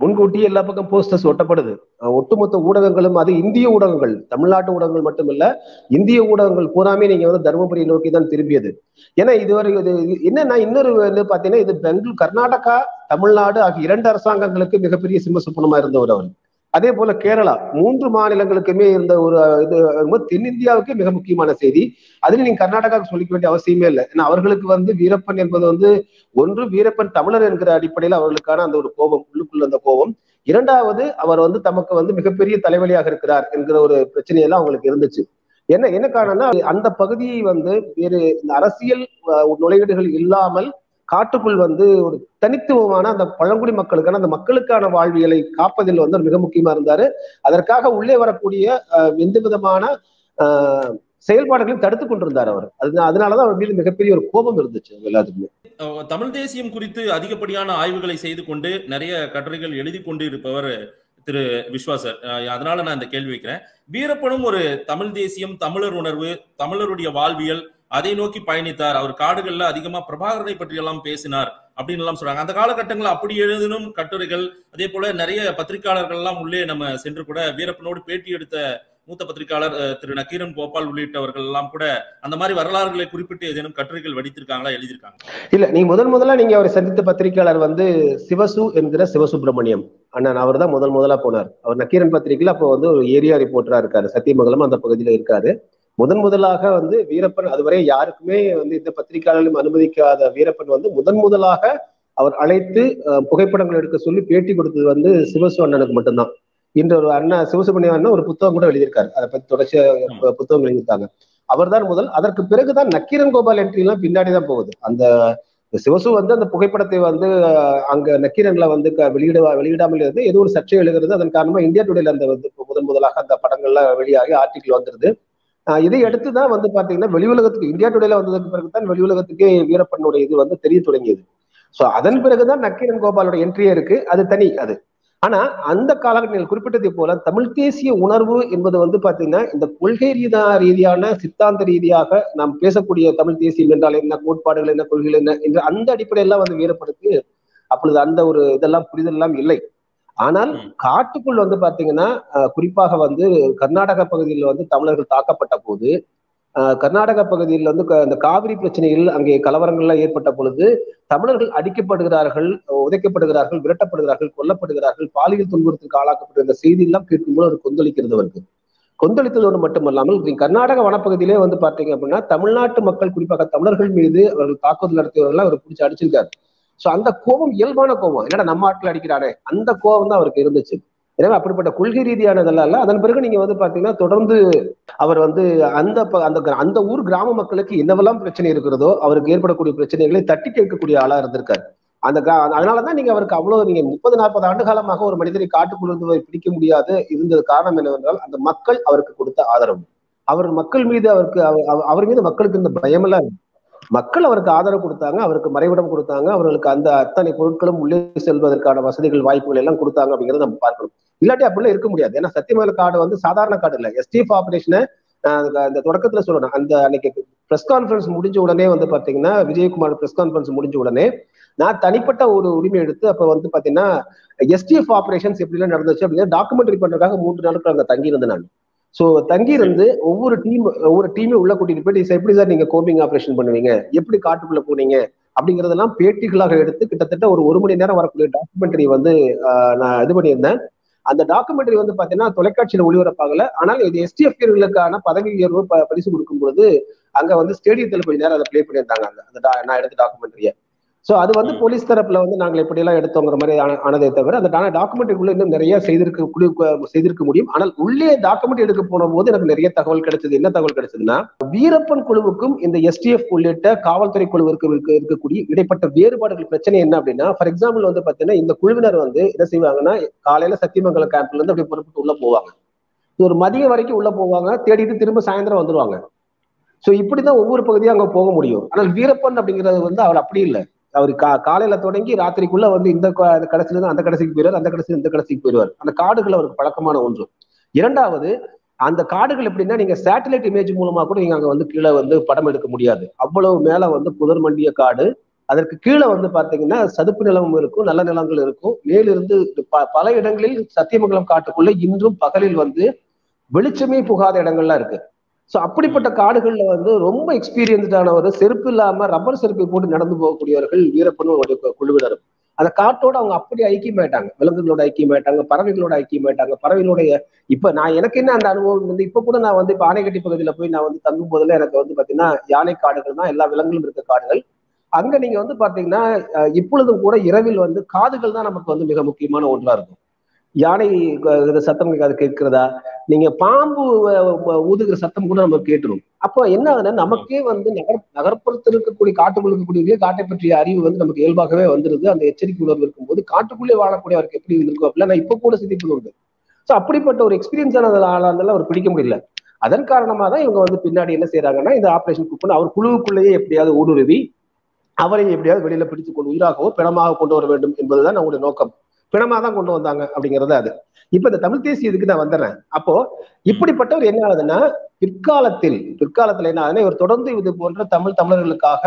முன்கூட்டியே எல்லா பக்கம் போஸ்டர்ஸ் ஒட்டப்படுது அஹ் ஒட்டுமொத்த ஊடகங்களும் அது இந்திய ஊடகங்கள் தமிழ்நாட்டு ஊடகங்கள் மட்டுமில்ல இந்திய ஊடகங்கள் பூராமே நீங்க வந்து தருமபுரி நோக்கி தான் திரும்பியது ஏன்னா இதுவரை இது இது என்னன்னா இன்னொரு வந்து பாத்தீங்கன்னா இது பெங்களூர் கர்நாடகா தமிழ்நாடு ஆகிய இரண்டு அரசாங்கங்களுக்கு மிகப்பெரிய சிம்ம சுப்பனமா இருந்தவர் அவர் அதே போல கேரளா மூன்று மாநிலங்களுக்குமே இருந்த ஒரு இது வரும்போது தென்னிந்தியாவுக்கு மிக முக்கியமான செய்தி அதுல நீங்க கர்நாடகாவுக்கு சொல்லிக்க வேண்டிய அவசியமே இல்லை ஏன்னா அவர்களுக்கு வந்து வீரப்பன் என்பது வந்து ஒன்று வீரப்பன் தமிழர் என்கிற அடிப்படையில் அவர்களுக்கான அந்த ஒரு கோபம் உள்ளுக்குள்ள அந்த கோபம் இரண்டாவது அவர் வந்து தமக்கு வந்து மிகப்பெரிய தலைவலியாக இருக்கிறார் என்கிற ஒரு பிரச்சனையெல்லாம் அவங்களுக்கு இருந்துச்சு என்ன என்ன காரணம்னா அந்த பகுதியை வந்து வேறு இந்த அரசியல் அஹ், நுழையீடுகள் இல்லாமல் காட்டுக்குள் வந்து ஒரு தனித்துவமான அந்த பழங்குடி மக்களுக்கான அந்த மக்களுக்கான வாழ்வியலை காப்பதில் வந்து அவர் மிக முக்கியமா இருந்தாரு அதற்காக உள்ளே வரக்கூடிய அஹ், எந்த விதமான அஹ், செயல்பாடுகளையும் தடுத்து கொண்டிருந்தார் அவர் அது அதனாலதான் அவர் மீது மிகப்பெரிய ஒரு கோபம் இருந்துச்சு அவங்க எல்லாத்துக்குமே அஹ் தமிழ் தேசியம் குறித்து அதிகப்படியான ஆய்வுகளை செய்து கொண்டு நிறைய கட்டுரைகள் எழுதி கொண்டு இருப்பவர் திரு விஸ்வாசர் அஹ் அதனால நான் இந்த கேள்வி வைக்கிறேன் வீரப்பனும் ஒரு தமிழ் தேசியம் தமிழர் உணர்வு தமிழருடைய வாழ்வியல் அதை நோக்கி பயணித்தார் அவர் காடுகள்ல அதிகமா பிரபாகரனை பற்றி எல்லாம் பேசினார் அப்படின்னு எல்லாம் சொல்றாங்க அந்த காலகட்டங்களில் அப்படி எழுதினும் கட்டுரைகள் அதே போல நிறைய பத்திரிகையாளர்கள் எல்லாம் உள்ளே நம்ம சென்று கூட வீரப்பனோடு பேட்டி எடுத்த மூத்த பத்திரிகையாளர் அஹ், திரு நக்கீரன் கோபால் உள்ளிட்டவர்கள் எல்லாம் கூட அந்த மாதிரி வரலாறுகளை குறிப்பிட்டு ஏதேனும் கட்டுரைகள் வடித்திருக்காங்களா எழுதியிருக்காங்க இல்ல நீங்க முதன் முதல்ல நீங்க அவரை சந்தித்த பத்திரிகையாளர் வந்து சிவசு என்கிற சிவசுப்பிரமணியம் அண்ணன் அவர் தான் முதல் முதலா போனார் அவர் நக்கீரன் பத்திரிகையில அப்போ வந்து ஒரு ஏரியா ரிப்போர்ட்டரா இருக்காரு சத்தியமங்கலம் அந்த பகுதியில இருக்காரு முதன் முதலாக வந்து வீரப்பன் அதுவரை யாருக்குமே வந்து இந்த பத்திரிகையாளர்களும் அனுமதிக்காத வீரப்பன் வந்து முதன் முதலாக அவர் அழைத்து அஹ், புகைப்படங்கள் எடுக்க சொல்லி பேட்டி கொடுத்தது வந்து சிவசு அண்ணனுக்கு மட்டும்தான் இன்று ஒரு அண்ணா சிவசுப்ரமணியம் அண்ணன் ஒரு புத்தகம் கூட எழுதியிருக்காரு அதை பத்தி தொடர்ச்சியா பு- புத்தகம் எழுதியிருக்காங்க அவர்தான் முதல் அதற்கு பிறகுதான் நக்கீரன் கோபால் என்ட்ரி எல்லாம் பின்னாடி தான் போகுது அந்த சிவசு வந்து அந்த புகைப்படத்தை வந்து அஹ், அங்க நக்கீரன்ல வந்து க- வெளியிட வெளியிடாமல் இருந்து ஏதோ ஒரு சர்ச்சை எழுகிறது அதன் காரணமா இந்தியா டுடேல அந்த வந்து முதன் முதலாக அந்த படங்கள்லாம் வெளியாகி ஆர்டிகிள் வந்துருது அஹ், இதை அடுத்து தான் வந்து பாத்தீங்கன்னா வெளி உலகத்துக்கு இந்தியா டுடேல வந்ததுக்கு பிறகு தான் வெளி உலகத்துக்கே வீரப்பனுடைய இது வந்து தெரிய தொடங்கியது சோ அதன் பிறகுதான் நக்கீரன் கோபாலோட என்ட்ரியே இருக்கு அது தனி அது ஆனா அந்த காலகட்டத்தில் குறிப்பிட்டதை போல தமிழ் தேசிய உணர்வு என்பது வந்து பாத்தீங்கன்னா இந்த கொள்கை ரீதா ரீதியான சித்தாந்த ரீதியாக நாம் பேசக்கூடிய தமிழ் தேசியம் என்றால் என்ன கோட்பாடுகள் என்ன கொள்கைகள் என்ன என்ற அந்த அடிப்படையெல்லாம் வந்து வீரப்படுத்தி அப்பொழுது அந்த ஒரு இதெல்லாம் புரிதல் எல்லாம் இல்லை ஆனால் ம். காட்டுக்குள் வந்து பாத்தீங்கன்னா அஹ், குறிப்பாக வந்து கர்நாடக பகுதியில் வந்து தமிழர்கள் தாக்கப்பட்ட போது அஹ், கர்நாடக பகுதியில் வந்து க- இந்த காவிரி பிரச்சனையில் அங்கே கலவரங்கள்லாம் ஏற்பட்ட பொழுது தமிழர்கள் அடிக்கப்படுகிறார்கள் உதைக்கப்படுகிறார்கள் விரட்டப்படுகிறார்கள் கொல்லப்படுகிறார்கள் பாலியல் துன்புறுத்தலுக்கு ஆளாக்கப்படுகிற இந்த செய்தி எல்லாம் கேட்கும்போது அவர் கொந்தளிக்கிறது அவருக்கு கொந்தளித்ததோடு மட்டுமல்லாமல் நீங்க கர்நாடக வனப்பகுதியிலே வந்து பாத்தீங்க அப்படின்னா தமிழ்நாட்டு மக்கள் குறிப்பாக தமிழர்கள் மீது அவர்கள் தாக்குதல் நடத்தியவர்கள் அவர் பிடிச்சி அடிச்சிருக்காரு சோ அந்த கோபம் இயல்பான கோபம் என்னடா நம்ம ஆட்கள் அடிக்கிறானே அந்த கோபம் தான் அவருக்கு இருந்துச்சு எனவே அப்படிப்பட்ட கொள்கை ரீதியானதெல்லாம் இல்ல அதன் பிறகு நீங்க வந்து பாத்தீங்கன்னா தொடர்ந்து அவர் வந்து அந்த ப- அந்த கிரா- அந்த ஊர் கிராம மக்களுக்கு என்னவெல்லாம் பிரச்சனை இருக்கிறதோ அவருக்கு ஏற்படக்கூடிய பிரச்சனைகளை தட்டி கேட்கக்கூடிய ஆளா இருந்திருக்காரு அந்த கிரா- அதனாலதான் நீங்க அவருக்கு அவ்வளவு நீங்க முப்பது நாற்பது ஆண்டு காலமாக ஒரு மனிதரை காட்டுக்குள்ளிருந்து பிடிக்க முடியாது இருந்தது காரணம் என்னவென்றால் அந்த மக்கள் அவருக்கு கொடுத்த ஆதரவு அவர் மக்கள் மீது அவருக்கு அவ- அவ- அவர் மீது மக்களுக்கு இந்த பயமெல்லாம் இல்லை. மக்கள் அவருக்கு ஆதரவு கொடுத்தாங்க அவருக்கு மறைவிடம் கொடுத்தாங்க அவர்களுக்கு அந்த அத்தனை பொருட்களும் உள்ளே செல்வதற்கான வசதிகள் வாய்ப்புகள் எல்லாம் கொடுத்தாங்க அப்படிங்கறத நம்ம பார்க்கணும் இல்லாட்டி அப்படிலாம் இருக்க முடியாது ஏன்னா சத்தியமங்கல காடு வந்து சாதாரண காடு இல்ல எஸ்டிஎஃப் ஆபரேஷனை அந்த தொடக்கத்துல சொல்லணும் அந்த அன்னைக்கு பிரஸ் கான்ஃபரன்ஸ் முடிஞ்ச உடனே வந்து பாத்தீங்கன்னா விஜயகுமார் பிரஸ் கான்ஃபரன்ஸ் முடிஞ்ச உடனே நான் தனிப்பட்ட ஒரு உரிமை எடுத்து அப்ப வந்து பாத்தீங்கன்னா எஸ்டிஎஃப் ஆபரேஷன்ஸ் எப்படி எல்லாம் நடந்துச்சு அப்படின்னு டாக்குமெண்ட்ரி பண்றதுக்காக மூன்று நாட்கள் அங்க தங்கி இருந்தேன் நான் சோ தங்கி இருந்து ஒவ்வொரு டீம் ஒவ்வொரு டீமே உள்ள கூட்டிட்டு போயிட்டு "சார், எப்படி சார் நீங்க கோபிங் ஆபரேஷன் பண்ணுவீங்க எப்படி காட்டுக்குள்ள போனீங்க அப்படிங்கறதெல்லாம் பேட்டிகளாக எடுத்து கிட்டத்தட்ட ஒரு ஒரு மணி நேரம் வரக்கூடிய டாக்குமெண்ட்ரி வந்து ஆஹ், நான் இது பண்ணியிருந்தேன் அந்த டாக்குமெண்ட்ரி வந்து பாத்தீங்கன்னா தொலைக்காட்சியில ஒளிபரப்பாகல ஆனால் இது எஸ்டிஎஃப்களுக்கான பதவி உயர்வு ப- பரிசு கொடுக்கும் பொழுது அங்க வந்து ஸ்டேடியத்துல கொஞ்ச நேரம் அதை ப்ளே பண்ணியிருந்தாங்க அந்த அந்த டா- நான் எடுத்த டாக்குமெண்ட்ரிய சோ அது வந்து ம். போலீஸ் தரப்புல வந்து நாங்கள் எப்படி எல்லாம் எடுத்தோங்கிற மாதிரி ஆன- ஆனதே தவிர அந்த டாக்குமெண்ட்ரிக்குள்ள இன்னும் நிறைய செய்திருக்க குழு செய்திருக்க முடியும் ஆனால் உள்ளே டாக்குமெண்ட் எடுக்க போன போது எனக்கு நிறைய தகவல் கிடைச்சது என்ன தகவல் கிடைச்சதுன்னா வீரப்பன் குழுவுக்கும் இந்த எஸ்டிஎஃப் உள்ளிட்ட காவல்துறை குழுவிற்கு இருக்க- இருக்கக்கூடிய இடைப்பட்ட வேறுபாடுகள் பிரச்சனை என்ன அப்படின்னா ஃபார் எக்ஸாம்பிள் வந்து பாத்தீங்கன்னா இந்த குழுவினர் வந்து என்ன செய்வாங்கன்னா காலையில சத்தியமங்கலம் கேம்ப்ல இருந்து அப்படியே புறப்பட்டு உள்ள போவாங்க இது ஒரு மதியம் வரைக்கும் உள்ள போவாங்க தேடிட்டு திரும்ப சாயந்தரம் வந்துருவாங்க சோ இப்படிதான் ஒவ்வொரு பகுதியும் அங்க போக முடியும் ஆனால் வீரப்பன் அப்படிங்கிறது வந்து அவர் அப்படி இல்லை அவர் கா காலையில தொடங்கி ராத்திரிக்குள்ள வந்து இந்த க- இந்த கடைசில இருந்து அந்த கடைசிக்கு போயிடுவார் அந்த கடைசி இந்த கடைசிக்கு போயிடுவார் அந்த காடுகள் அவருக்கு பழக்கமான ஒன்று இரண்டாவது அந்த காடுகள் எப்படின்னா நீங்க சேட்டலைட் இமேஜ் மூலமா கூட நீங்க அங்க வந்து கீழே வந்து படம் எடுக்க முடியாது அவ்வளவு மேல வந்து புதர் மண்டிய காடு அதற்கு கீழே வந்து பாத்தீங்கன்னா சதுப்பு நிலமும் இருக்கும் நல்ல நிலங்கள் இருக்கும் மேலிருந்து ப- பல இடங்களில் சத்தியமங்கலம் காட்டுக்குள்ள இன்றும் பகலில் வந்து வெளிச்சமே புகாத இடங்கள்லாம் இருக்கு சோ அப்படிப்பட்ட காடுகள்ல வந்து ரொம்ப எக்ஸ்பீரியன்ஸ்டானவர் செருப்பு இல்லாம ரப்பர் செருப்பை போட்டு நடந்து போகக்கூடியவர்கள் வீரப்பனும் அவருடைய கு- குழுவினரும் அந்த காட்டோட அவங்க அப்படி ஐக்கியமாயிட்டாங்க விலங்குகளோட ஐக்கியமாயிட்டாங்க பறவைகளோட ஐக்கியமாயிட்டாங்க பறவைகளுடைய இப்ப நான் எனக்கு என்ன அந்த அனுபவம் வந்து இப்ப கூட நான் வந்து இப்ப ஆனைக்கட்டி பகுதியில போய் நான் வந்து தங்கும் போதுல எனக்கு வந்து பாத்தீங்கன்னா யானை காடுகள் தான் எல்லா விலங்குகளும் இருக்க காடுகள் அங்க நீங்க வந்து பாத்தீங்கன்னா அஹ், இப்பொழுதும் கூட இரவில் வந்து காதுகள் தான் நமக்கு வந்து மிக முக்கியமான ஒன்றா இருக்கும் யானை அஹ், இது சத்தம் கேட்காது கேட்கிறதா நீங்க பாம்பு அஹ், அஹ், ஊதுகிற சத்தம் கூட நமக்கு கேட்டுரும் அப்போ என்ன ஆகுதுன்னா நமக்கே வந்து நகர் நகர்ப்புறத்தில் இருக்கக்கூடிய காட்டுக்குள்ள இருக்கக்கூடிய காட்டை பற்றிய அறிவு வந்து நமக்கு இயல்பாகவே வந்துருது அந்த எச்சரிக்கை உணர்வு இருக்கும்போது காட்டுக்குள்ளே வாழக்கூடியவருக்கு எப்படி இருந்திருக்கும் அப்படிலாம் நான் இப்ப கூட சிந்திப்பது உண்டு ஸோ அப்படிப்பட்ட ஒரு எக்ஸ்பீரியன்ஸான ஆளா இருந்தாலும் அவர் பிடிக்க முடியல அதன் காரணமா தான் இவங்க வந்து பின்னாடி என்ன செய்யறாங்கன்னா இந்த ஆபரேஷன் குப்பன் அவர் குழுவுக்குள்ளேயே எப்படியாவது ஊடுருவி அவரை எப்படியாவது வெளியில பிடித்து கொண்டு உயிராகவோ பிணமாக கொண்டு வர வேண்டும் என்பதுதான் அவங்களுடைய நோக்கம் பிணமா தான் கொண்டு வந்தாங்க அப்படிங்கறது அது இப்ப இந்த தமிழ் தேசிய இதுக்கு நான் வந்துடுறேன் அப்போ இப்படிப்பட்டவர் என்ன ஆகுதுன்னா பிற்காலத்தில் பிற்காலத்துல என்ன ஆகுதுன்னா இவர் தொடர்ந்து இது போன்ற தமிழ் தமிழர்களுக்காக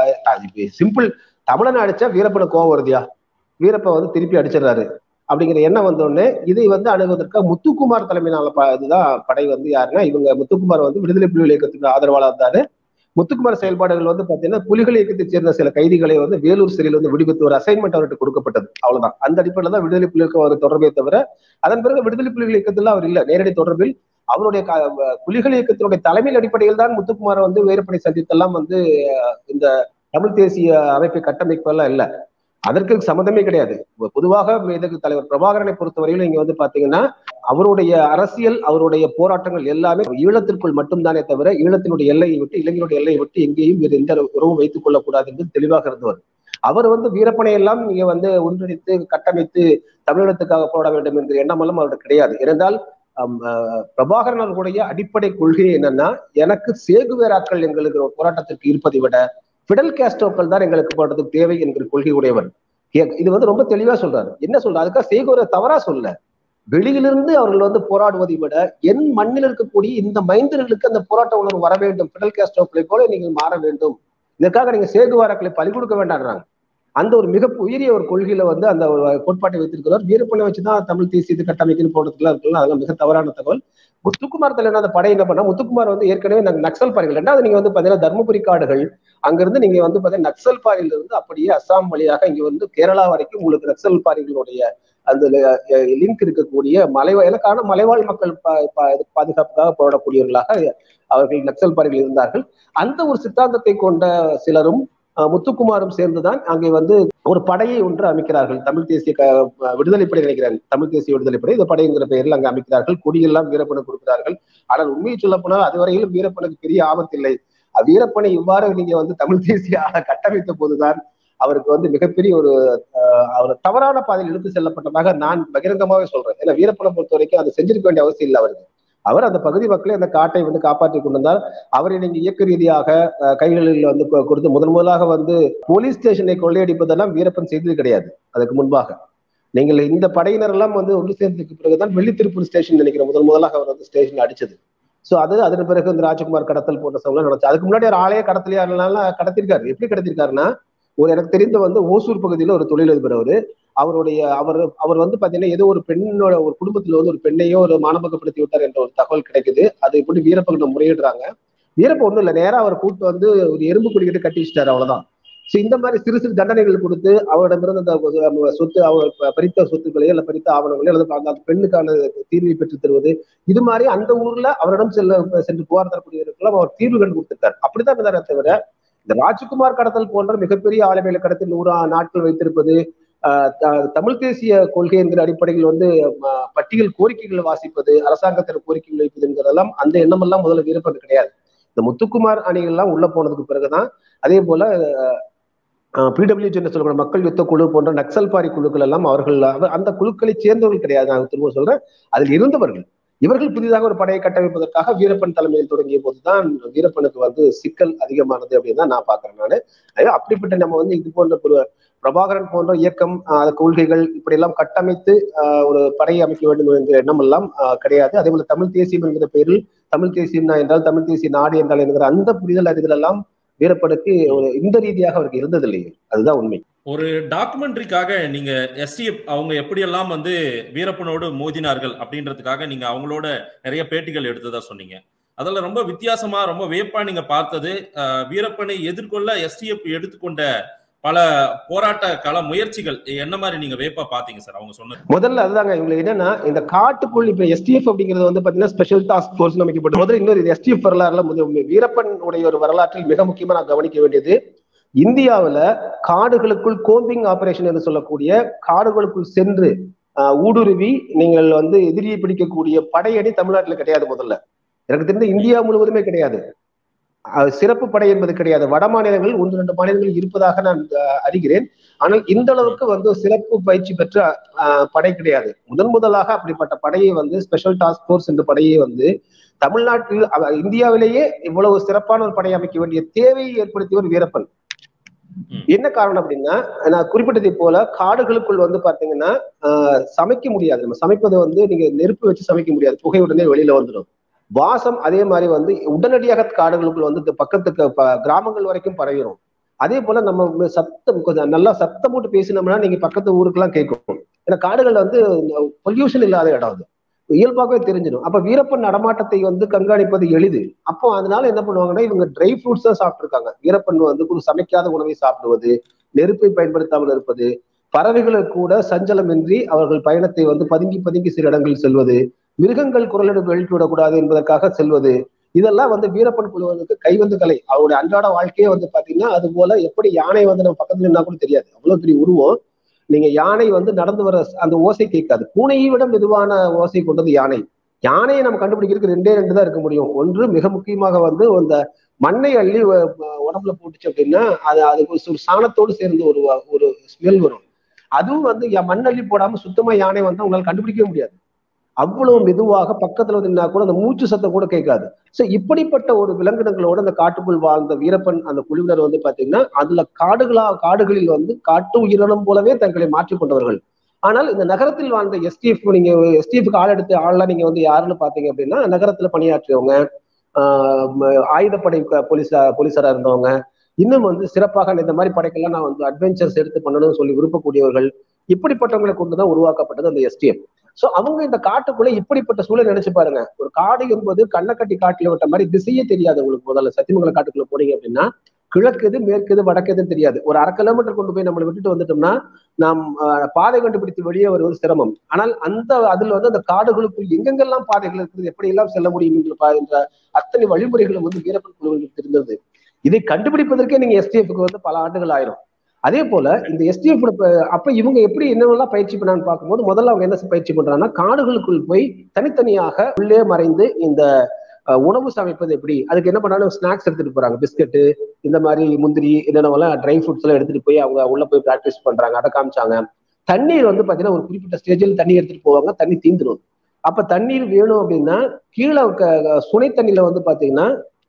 சிம்பிள் தமிழனை அடிச்சா வீரப்பன கோவம் வருதியா வீரப்ப வந்து திருப்பி அடிச்சிடுறாரு அப்படிங்கிற எண்ணம் வந்தோடனே இதை வந்து அணுகுவதற்காக முத்துக்குமார் தலைமையிலான ப இதுதான் படை வந்து யாருன்னா இவங்க முத்துக்குமார் வந்து விடுதலை புலிகள் இயக்கத்துக்கு ஆதரவாளர் இருந்தாரு முத்துக்குமார் செயல்பாடுகள் வந்து பாத்தீங்கன்னா புலிகள் இயக்கத்தைச் சேர்ந்த சில கைதிகளை வந்து வேலூர் சிறையில் வந்து விடுவித்து ஒரு அசைன்மெண்ட் அவர்கிட்ட கொடுக்கப்பட்டது அவ்வளவுதான் அந்த அடிப்படையில் தான் விடுதலை புலிகளுக்கு அவர் தொடர்பே தவிர அதன் பிறகு விடுதலை புலிகள் இயக்கத்தில் அவர் இல்ல நேரடி தொடர்பில் அவருடைய க- புலிகள் இயக்கத்தினுடைய தலைமையின் அடிப்படையில் தான் முத்துக்குமார் வந்து வீரப்பனை சந்தித்தெல்லாம் வந்து அஹ், இந்த தமிழ் தேசிய அமைப்பை கட்டமைப்பெல்லாம் இல்ல அதற்கு சம்மந்தமே கிடையாது பொதுவாக இதற்கு தலைவர் பிரபாகரனை பொறுத்தவரையிலும் இங்க வந்து பாத்தீங்கன்னா அவருடைய அரசியல் அவருடைய போராட்டங்கள் எல்லாமே ஈழத்திற்குள் மட்டும்தானே தவிர ஈழத்தினுடைய எல்லையை விட்டு இளைஞருடைய எல்லையை விட்டு எங்கேயும் வேறு எந்த உறவும் வைத்துக் கொள்ளக்கூடாது என்பது தெளிவாக இருந்தவர் அவர் வந்து வீரப்பனை எல்லாம் நீங்க வந்து ஒன்றிணைத்து கட்டமைத்து தமிழகத்துக்காக போட வேண்டும் என்கிற எண்ணமெல்லாம் அவருக்கு கிடையாது இருந்தால் அம், அஹ், பிரபாகரன் அவர்களுடைய அடிப்படை கொள்கை என்னன்னா எனக்கு சேகுவேராக்கள் எங்களுக்கு ஒரு போராட்டத்திற்கு இருப்பதை விட பிடல் கேஸ்டோக்கள் தான் எங்களுக்கு போராட்டத்துக்கு தேவை என்கிற கொள்கை உடையவர் ஏ- இது வந்து ரொம்ப தெளிவா சொல்றாரு என்ன சொல்றாரு அதுக்காக சேகுவேர தவறா சொல்ல வெளியிலிருந்து அவர்கள் வந்து போராடுவதை விட என் மண்ணில் இருக்கக்கூடிய இந்த மைந்தர்களுக்கு அந்த போராட்ட உணர்வு வர வேண்டும் பிடல் கேஸ்டோக்களை போல நீங்கள் மாற வேண்டும் இதற்காக நீங்க சேகுவாராக்களை பலி கொடுக்க வேண்டாம்ன்றாங்க அந்த ஒரு மிக உயரிய ஒரு கொள்கையில வந்து அந்த ஒரு கோட்பாட்டை வைத்திருக்கிறார் வீரப்பனை வச்சுதான் தமிழ் தேசியத்தை கட்டமைக்கணும் போடுறதுக்குலாம் இருக்கலாம் அதெல்லாம் மிக தவறான தகவல் முத்துக்குமார் தலைவர் அந்த படை என்ன பண்ணா முத்துக்குமார் வந்து ஏற்கனவே நாங்க நக்சல் பாறைகள் ரெண்டாவது நீங்க வந்து பாத்தீங்கன்னா தர்மபுரி காடுகள் அங்கிருந்து நீங்க வந்து பாத்தீங்கன்னா நக்சல் பாறையில இருந்து அப்படியே அஸ்ஸாம் வழியாக இங்க வந்து கேரளா வரைக்கும் உங்களுக்கு நக்சல் பாறைகளுடைய அந்த லிங்க் இருக்கக்கூடிய மலைவா எனக்கான மலைவாழ் மக்கள் பா- பா- பாதுகாப்புக்காக போராடக்கூடியவர்களாக அவர்கள் நக்சல் பாறைகள் இருந்தார்கள் அந்த ஒரு சித்தாந்தத்தை கொண்ட சிலரும் அஹ், முத்துக்குமாரும் சேர்ந்துதான் அங்கே வந்து ஒரு படையை ஒன்று அமைக்கிறார்கள் தமிழ் தேசிய க- விடுதலை படை நினைக்கிறாங்க தமிழ் தேசிய விடுதலை படை இந்த படைங்கிற பெயரில் அங்கு அமைக்கிறார்கள் கொடியெல்லாம் வீரப்பனுக்கு கொடுக்கிறார்கள் ஆனால் உண்மையை சொல்ல போனால் அதுவரையிலும் வீரப்பனுக்கு பெரிய ஆபத்து இல்லை அஹ் வீரப்பனை இவ்வாறு நீங்க வந்து தமிழ் தேசிய ஆளை கட்டமைத்த போதுதான் அவருக்கு வந்து மிகப்பெரிய ஒரு அஹ், அவர் தவறான பாதையில் எடுத்து செல்லப்பட்டதாக நான் பகிரங்கமாவே சொல்றேன் ஏன்னா வீரப்பனை பொறுத்த வரைக்கும் அதை செஞ்சிருக்க வேண்டிய அவசியம் இல்லை அவருக்கு அவர் அந்த பகுதி மக்களை அந்த காட்டை வந்து காப்பாற்றி கொண்டிருந்தார் அவரை நீங்க இயக்க ரீதியாக அஹ், கைகளில் வந்து கொ- கொடுத்து முதன் முதலாக வந்து போலீஸ் ஸ்டேஷனை கொள்ளையடிப்பதெல்லாம் வீரப்பன் செய்தது கிடையாது அதுக்கு முன்பாக நீங்கள் இந்த படையினர் எல்லாம் வந்து ஒன்று சேர்ந்ததுக்கு பிறகுதான் வெள்ளித்திருப்பூர் ஸ்டேஷன் நினைக்கிற முதல் முதலாக அவர் வந்து ஸ்டேஷன் அடிச்சது சோ அது அதன் பிறகு இந்த ராஜ்குமார் கடத்தல் போன்ற சம்பளம் நடந்துச்சு அதுக்கு முன்னாடி ஒரு ஆலய கடத்தலையாரெல்லாம் கடத்திருக்காரு எப்படி கடத்திருக்காருன்னா ஒரு எனக்கு தெரிந்த வந்து ஓசூர் பகுதியில ஒரு தொழிலதிபர் அவரு அவருடைய அவர் அவர் வந்து பாத்தீங்கன்னா ஏதோ ஒரு பெண்ணோட ஒரு குடும்பத்துல வந்து ஒரு பெண்ணையோ ஒரு மானபகப்படுத்தி விட்டார் என்ற ஒரு தகவல் கிடைக்குது அதை இப்படி வீரப்பகிட்ட முறையிடுறாங்க வீரப்ப ஒண்ணும் இல்ல நேரா அவர் கூட்டு வந்து ஒரு எறும்பு குடிக்கிட்டு கட்டி வச்சிட்டாரு அவ்வளவுதான் சோ இந்த மாதிரி சிறு சிறு தண்டனைகள் கொடுத்து அவரிடமிருந்து அந்த சொத்து அவர் பறித்த சொத்துக்களையோ அல்ல பறித்த ஆவணங்களையோ அல்லது அந்த அந்த பெண்ணுக்கான தீர்வை பெற்று தருவது இது மாதிரி அந்த ஊர்ல அவரிடம் செல்ல சென்று புகார் தரக்கூடியவர்களுக்கெல்லாம் அவர் தீர்வுகள் கொடுத்திருக்காரு அப்படிதான் இருந்தாரே தவிர இந்த ராஜ்குமார் கடத்தல் போன்ற மிகப்பெரிய ஆளுமையில கடத்தி நூறு நாட்கள் வைத்திருப்பது ஆஹ் த- தமிழ் தேசிய கொள்கை என்கிற அடிப்படையில் வந்து ஆஹ் பட்டியல் கோரிக்கைகளை வாசிப்பது அரசாங்கத்தின் கோரிக்கைகள் வைப்பதுங்கிறதெல்லாம் அந்த எண்ணமெல்லாம் முதல்ல வீரப்பது கிடையாது இந்த முத்துக்குமார் அணிகள் எல்லாம் உள்ள போனதுக்கு பிறகுதான் அதே போல பிடபிள்யூ என்று சொல்லக்கூடிய மக்கள் யுத்த குழு போன்ற நக்சல் பாரி குழுக்கள் எல்லாம் அவர்கள் அவ- அந்த குழுக்களை சேர்ந்தவர்கள் கிடையாது நான் திரும்ப சொல்றேன் அதில் இருந்தவர்கள் இவர்கள் புதிதாக ஒரு படையை கட்டமைப்பதற்காக வீரப்பன் தலைமையில் தொடங்கிய போதுதான் வீரப்பனுக்கு வந்து சிக்கல் அதிகமானது அப்படின்னு தான் நான் பாக்குறேன் நானு அதே அப்படிப்பட்ட நம்ம வந்து இது போன்ற ஒரு பிரபாகரன் போன்ற இயக்கம் ஆஹ் அந்த கொள்கைகள் இப்படி எல்லாம் கட்டமைத்து ஆஹ் ஒரு படையை அமைக்க வேண்டும் என்கிற எண்ணம் எல்லாம் ஆஹ் கிடையாது அதே போல தமிழ் தேசியம் என்கிற பெயரில் தமிழ் தேசியம் என்றால் தமிழ் தேசிய நாடு என்றால் என்கிற அந்த புரிதல் அறிதல் எல்லாம் வீரப்பனுக்கு ஒரு இந்த ரீதியாக அவருக்கு இருந்தது இல்லையே அதுதான் உண்மை ஒரு டாக்குமெண்ட்ரிக்காக நீங்க எஸ்டிஎஃப் அவங்க எப்படியெல்லாம் வந்து வீரப்பனோடு மோதினார்கள் அப்படின்றதுக்காக நீங்க அவங்களோட நிறைய பேட்டிகள் எடுத்ததா சொன்னீங்க அதில் ரொம்ப வித்தியாசமா ரொம்ப வியப்பா நீங்க பார்த்தது அஹ், வீரப்பனை எதிர்கொள்ள எஸ்டிஎஃப் எடுத்துக்கொண்ட பல போராட்ட கள முயற்சிகள் என்ன மாதிரி நீங்க வியப்பா பாத்தீங்க சார் அவங்க சொன்னது முதல்ல அதுதாங்க இவங்களுக்கு என்னன்னா இந்த காட்டுக்குள் இப்ப எஸ்டிஎஃப் அப்படிங்கிறது வந்து பாத்தீங்கன்னா ஸ்பெஷல் டாஸ்க் ஃபோர்ஸ் அமைக்கப்பட்டு முதல்ல இன்னொரு எஸ்டிஎஃப் வரலாறுல முதல் வீரப்பன் உடைய ஒரு வரலாற்றில் மிக முக்கியமா நான் கவனிக்க வேண்டியது இந்தியாவுல காடுகளுக்குள் கோம்பிங் ஆபரேஷன் என்று சொல்லக்கூடிய காடுகளுக்குள் சென்று ஆஹ், ஊடுருவி நீங்கள் வந்து எதிரியை பிடிக்கக்கூடிய படையணி தமிழ்நாட்டுல கிடையாது முதல்ல எனக்கு தெரிந்த இந்தியா முழுவதுமே கிடையாது அஹ், சிறப்பு படை என்பது கிடையாது வட மாநிலங்கள் ஒன்று ரெண்டு மாநிலங்கள் இருப்பதாக நான் அஹ், அறிகிறேன் ஆனால் இந்த அளவுக்கு வந்து சிறப்பு பயிற்சி பெற்ற ஆஹ் படை கிடையாது முதன் முதலாக அப்படிப்பட்ட படையை வந்து ஸ்பெஷல் டாஸ்க் ஃபோர்ஸ் என்ற படையை வந்து தமிழ்நாட்டில் அவ- இந்தியாவிலேயே இவ்வளவு சிறப்பான ஒரு படை அமைக்க வேண்டிய தேவையை ஏற்படுத்தியவர் வீரப்பன் ம். என்ன காரணம் அப்படின்னா நான் குறிப்பிட்டதை போல காடுகளுக்குள் வந்து பாத்தீங்கன்னா ஆஹ் சமைக்க முடியாது நம்ம சமைப்பதை வந்து நீங்க நெருப்பு வச்சு சமைக்க முடியாது புகை உடனே வெளியில வந்துடும் வாசம் அதே மாதிரி வந்து உடனடியாக காடுகளுக்குள் வந்து இந்த பக்கத்துக்கு ப- கிராமங்கள் வரைக்கும் பரவிடும் அதே போல நம்ம சத்தம் கொஞ்சம் நல்லா சத்தம் போட்டு பேசினோம்னா நீங்க பக்கத்து ஊருக்கெல்லாம் கேட்கும் ஏன்னா காடுகள் வந்து பொல்யூஷன் இல்லாத இடம் அது இயல்பாகவே தெரிஞ்சிடும் அப்ப வீரப்பன் நடமாட்டத்தை வந்து கண்காணிப்பது எளிது அப்போ அதனால என்ன பண்ணுவாங்கன்னா இவங்க ட்ரை ஃப்ரூட்ஸ் தான் சாப்பிட்டுருக்காங்க வீரப்பன் வந்து ஒரு சமைக்காத உணவை சாப்பிடுவது நெருப்பை பயன்படுத்தாமல் இருப்பது பறவைகளுக்கு கூட சஞ்சலமின்றி அவர்கள் பயணத்தை வந்து பதுங்கி பதுங்கி சில இடங்களில் செல்வது மிருகங்கள் குரலெடுப்பு எழுப்பி விடக்கூடாது என்பதற்காக செல்வது இதெல்லாம் வந்து வீரப்பன் குழுவனுக்கு கைவந்து கலை அவருடைய அன்றாட வாழ்க்கையே வந்து பாத்தீங்கன்னா அது போல எப்படி யானை வந்து நம்ம பக்கத்துல இருந்தா கூட தெரியாது அவ்வளவு பெரிய உருவம் நீங்க யானை வந்து நடந்து வர அந்த ஓசை கேட்காது பூனையை விட மெதுவான ஓசை கொண்டது யானை யானையை நம்ம கண்டுபிடிக்கிறதுக்கு ரெண்டே ரெண்டு தான் இருக்க முடியும் ஒன்று மிக முக்கியமாக வந்து அந்த மண்ணை அள்ளி வ- வ- உடம்புல போட்டுச்சு அப்படின்னா அது அதுக்கு ஒரு சாணத்தோடு சேர்ந்து ஒரு வ- ஒரு ஸ்மெல் வரும் அதுவும் வந்து ய- மண் அள்ளி போடாம சுத்தமா யானை வந்து உங்களால கண்டுபிடிக்கவே முடியாது அவ்வளவு மெதுவாக பக்கத்துல வந்து நின்னா கூட அந்த மூச்சு சத்தம் கூட கேட்காது சோ இப்படிப்பட்ட ஒரு விலங்கினங்களோட அந்த காட்டுக்குள் வாழ்ந்த வீரப்பன் அந்த குழுவினர் வந்து பாத்தீங்கன்னா அதுல காடுகளா காடுகளில் வந்து காட்டு உயிரினம் போலவே தங்களை மாற்றிக் கொண்டவர்கள் ஆனால் இந்த நகரத்தில் வாழ்ந்த எஸ்டிஎஃப் நீங்க எஸ்டிஎஃப்க்கு ஆள் எடுத்து ஆள்லாம் நீங்க வந்து யாருன்னு பாத்தீங்க அப்படின்னா நகரத்துல பணியாற்றியவங்க ஆஹ் ம- ஆயுதப்படை க- போலீஸா போலீஸாரா இருந்தவங்க இன்னும் வந்து சிறப்பாக இந்த மாதிரி படைக்கெல்லாம் நான் வந்து அட்வென்ச்சர்ஸ் எடுத்து பண்ணணும்னு சொல்லி விருப்பக்கூடியவர்கள் இப்படிப்பட்டவங்களை கொண்டுதான் உருவாக்கப்பட்டது அந்த எஸ்டிஎஃப் சோ அவங்க இந்த காட்டுக்குள்ள இப்படிப்பட்ட சூழல் நினைச்சு பாருங்க ஒரு காடு என்பது கண்ணக்கட்டி காட்டுல விட்ட மாதிரி திசையே தெரியாது உங்களுக்கு முதல்ல சத்தியமங்கல காட்டுக்குள்ள போனீங்க அப்படின்னா கிழக்கு எது மேற்கு எது வடக்கு எதுன்னு தெரியாது ஒரு அரை கிலோமீட்டர் கொண்டு போய் நம்மளை விட்டுட்டு வந்துட்டோம்னா நாம் ஆஹ், பாதை கண்டுபிடித்து வெளியே வருவது சிரமம் ஆனால் அந்த அதுல வந்து அந்த காடுகளுக்குள் எங்கெங்கெல்லாம் பாதைகள் இருக்குது எப்படி எல்லாம் செல்ல முடியும் என்று பா- என்ற அத்தனை வழிமுறைகளும் வந்து வீரப்பன் குழுவிற்கு இருந்தது இதை கண்டுபிடிப்பதற்கே நீங்க எஸ்டிஎஃப்க்கு வந்து பல ஆண்டுகள் ஆயிரும் அதே போல இந்த எஸ்டிஎஃப் அப்ப இவங்க எப்படி என்னவெல்லாம் பயிற்சி பண்ணான்னு பார்க்கும்போது முதல்ல அவங்க என்ன பயிற்சி பண்றாங்கன்னா காடுகளுக்குள் போய் தனித்தனியாக உள்ளே மறைந்து இந்த அஹ், உணவு சமைப்பது எப்படி அதுக்கு என்ன பண்ணாலும் ஸ்நாக்ஸ் எடுத்துட்டு போறாங்க பிஸ்கட்டு இந்த மாதிரி முந்திரி என்னென்னவெல்லாம் ட்ரை ஃப்ரூட்ஸ் எல்லாம் எடுத்துட்டு போய் அவங்க உள்ள போய் ப்ராக்டிஸ் பண்றாங்க அதை காமிச்சாங்க தண்ணீர் வந்து பாத்தீங்கன்னா ஒரு குறிப்பிட்ட ஸ்டேஜில் தண்ணி எடுத்துட்டு போவாங்க தண்ணி தீந்துடும் அப்ப தண்ணீர் வேணும் அப்படின்னா கீழே க- சுனை தண்ணியில வந்து பாத்தீங்கன்னா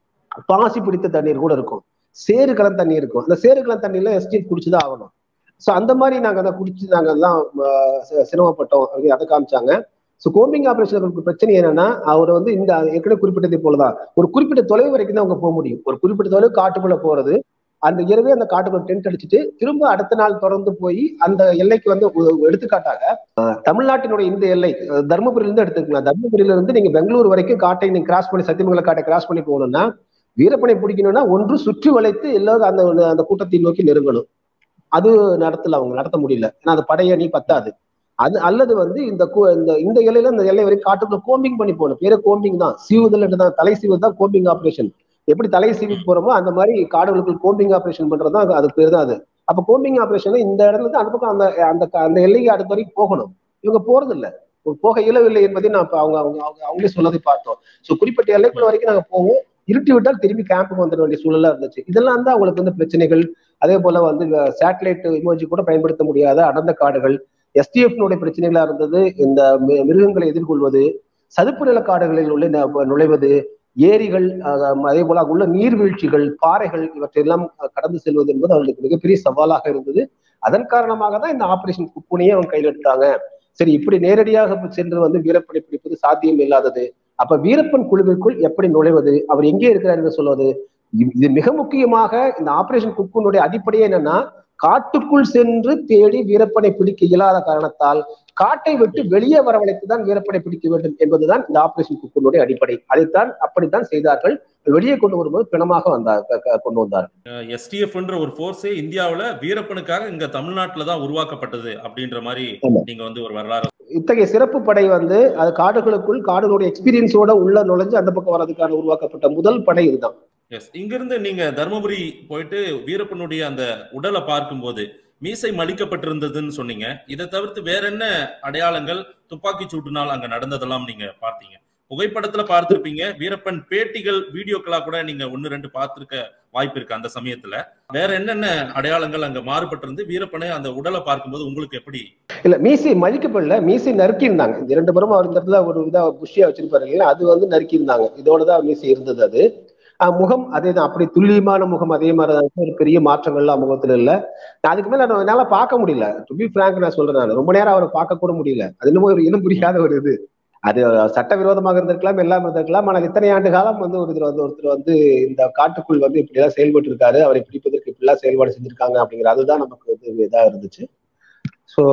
பாசி பிடித்த தண்ணீர் கூட இருக்கும் சேறு கலந்த தண்ணி இருக்கும் அந்த சேறு கலந்த தண்ணியில எஸ்டேட் குடிச்சுதான் ஆகணும் சோ அந்த மாதிரி நாங்க அதை குடிச்சு நாங்க எல்லாம் ஆஹ் சி- சிரமப்பட்டோம் அப்படின்னு அதை காமிச்சாங்க சோ கோம்பிங் ஆபரேஷனுக்கு பிரச்சனை என்னன்னா அவர் வந்து இந்த ஏற்கனவே குறிப்பிட்டதை போலதான் ஒரு குறிப்பிட்ட தொலைவு வரைக்கும் தான் அவங்க போக முடியும் ஒரு குறிப்பிட்ட தொலைவு காட்டுக்குள்ள போறது அந்த இரவே அந்த காட்டுக்குள்ள டென்ட் அடிச்சுட்டு திரும்ப அடுத்த நாள் தொடர்ந்து போய் அந்த எல்லைக்கு வந்து ஒரு- ஒரு எடுத்துக்காட்டாக ஆஹ் தமிழ்நாட்டினுடைய இந்த எல்லை அஹ் தர்மபுரியில இருந்து எடுத்துக்கலாம் தர்மபுரியில இருந்து நீங்க பெங்களூர் வரைக்கும் காட்டை நீங்க கிராஸ் பண்ணி சத்தியமங்கல காட்டை கிராஸ் பண்ணி போகணும்னா வீரப்பனை பிடிக்கணும்னா ஒன்று சுற்றி வளைத்து எல்லாரும் அந்த அந்த கூட்டத்தை நோக்கி நெருங்கணும் அது நடத்தல அவங்க நடத்த முடியல ஏன்னா அந்த படையணி பத்தாது அது அல்லது வந்து இந்த கூ- இந்த இந்த எல்லையில இந்த எல்லை வரைக்கும் காட்டுக்குள்ள கோம்பிங் பண்ணி போகணும் பேரு கோம்பிங் தான் சீவுதல் என்று தான் தலை சீவுதல் தான் கோம்பிங் ஆபரேஷன் எப்படி தலை சீவி போறோமோ அந்த மாதிரி காடுகளுக்குள் கோம்பிங் ஆபரேஷன் பண்றது தான் அது பேர் தான் அது அப்ப கோம்பிங் ஆபரேஷன் இந்த இடத்துல இருந்து அந்த பக்கம் அந்த அந்த அந்த எல்லைக்கு அடுத்த வரைக்கும் போகணும் இவங்க போறது இல்ல போக இயலவில்லை என்பதை நான் இப்ப அவங்க அவங்க அவங்க அவங்களே சொன்னதை பார்த்தோம் சோ குறிப்பிட்ட எல்லைக்குள்ள வரைக்கும் நாங்க போவோம் இருட்டி விட்டால் திரும்பி கேம்புக்கு வந்துட வேண்டிய சூழலா இருந்துச்சு இதெல்லாம் தான் அவங்களுக்கு வந்து பிரச்சனைகள் அதே போல வந்து சேட்டலைட் இமோஜி கூட பயன்படுத்த முடியாத அடர்ந்த காடுகள் எஸ்டிஎஃப்னுடைய பிரச்சனைகளா இருந்தது இந்த மி- மிருகங்களை எதிர்கொள்வது சதுப்பு நில காடுகளில் உள்ள ந- நுழைவது ஏரிகள் அஹ், அதே போல அங்குள்ள நீர்வீழ்ச்சிகள் பாறைகள் இவற்றையெல்லாம் கடந்து செல்வது என்பது அவர்களுக்கு மிகப்பெரிய சவாலாக இருந்தது அதன் காரணமாக தான் இந்த ஆபரேஷன் குப்புனையே அவங்க கையில் எடுத்தாங்க சரி இப்படி நேரடியாக சென்று வந்து வீரப்பனை பிடிப்பது சாத்தியம் இல்லாதது அப்ப வீரப்பன் குழுவிற்குள் எப்படி நுழைவது அவர் எங்கே இருக்கிறார் என்று சொல்வது இது- இது மிக முக்கியமாக இந்த ஆபரேஷன் குக்குனுடைய அடிப்படையே என்னன்னா காட்டுக்குள் சென்று தேடி வீரப்பனை பிடிக்க இயலாத காரணத்தால் காட்டை விட்டு வெளியே வரவழைத்து தான் வீரப்பனை பிடிக்க வேண்டும் என்பதுதான் இந்த ஆபரேஷன் குக்குனுடைய அடிப்படை அதைத்தான் அப்படித்தான் செய்தார்கள் வெளியே கொண்டு வரும்போது பிணமாக வந்தார் க- க- கொண்டு வந்தார்கள் எஸ்டிஎஃப்ன்ற ஒரு ஃபோர்ஸே இந்தியாவுல வீரப்பனுக்காக இங்க தமிழ்நாட்டுல தான் உருவாக்கப்பட்டது அப்படின்ற மாதிரி ஆமா. நீங்க வந்து ஒரு வரலாறு இத்தகைய சிறப்பு படை வந்து அது காடுகளுக்குள் காடுகளுடைய எக்ஸ்பீரியன்ஸோட உள்ள நுழைஞ்சு அந்த பக்கம் வர்றதுக்கான உருவாக்கப்பட்ட முதல் படை இதுதான் எஸ் இங்கிருந்து நீங்க தர்மபுரி போயிட்டு வீரப்பனுடைய அந்த உடலை பார்க்கும்போது மீசை மலிக்கப்பட்டிருந்ததுன்னு சொன்னீங்க இதை தவிர்த்து வேற என்ன அடையாளங்கள் துப்பாக்கி சூட்டுனால் அங்க நடந்ததெல்லாம் நீங்க பார்த்தீங்க புகைப்படத்துல பார்த்திருப்பீங்க வீரப்பன் பேட்டிகள் வீடியோக்களா கூட நீங்க ஒன்னு ரெண்டு பார்த்திருக்க வாய்ப்பு இருக்கு அந்த சமயத்துல வேற என்னென்ன அடையாளங்கள் அங்க மாறுபட்டிருந்து வீரப்பனை அந்த உடலை பார்க்கும்போது உங்களுக்கு எப்படி இல்ல மீசை மதிக்கப்படல மீசை நறுக்கி இருந்தாங்க இந்த ரெண்டு பேரும் அவர் இந்த இடத்துல ஒரு இதா புஷியா வச்சிருப்பாரு இல்லையா அது வந்து நறுக்கி இருந்தாங்க இதோடதான் மீசை இருந்தது அது ஆஹ் முகம் அதே தான் அப்படி துல்லியமான முகம் அதே மாதிரி தான் இருக்கு. ஒரு பெரிய மாற்றங்கள்லாம் முகத்துல இல்ல நான் அதுக்கு மேல நான் என்னால பார்க்க முடியல டு பி பிராங்க் நான் சொல்றேன் நான் ரொம்ப நேரம் அவரை பார்க்க கூட முடியல அது என்னமோ ஒரு இனம் புரியாத ஒரு இது அது சட்டவிரோதமாக இருந்திருக்கலாம் எல்லாம் இருந்திருக்கலாம் ஆனால் இத்தனை ஆண்டு காலம் வந்து ஒருத்தர் வந்து ஒருத்தர் வந்து இந்த காட்டுக்குள் வந்து இப்படி எல்லாம் செயல்பட்டு இருக்காரு அவரை பிடிப்பதற்கு இப்படி எல்லாம் செயல்பாடு செஞ்சிருக்காங்க அப்படிங்கிற அதுதான் நமக்கு வந்து இதா இருந்துச்சு ஸோ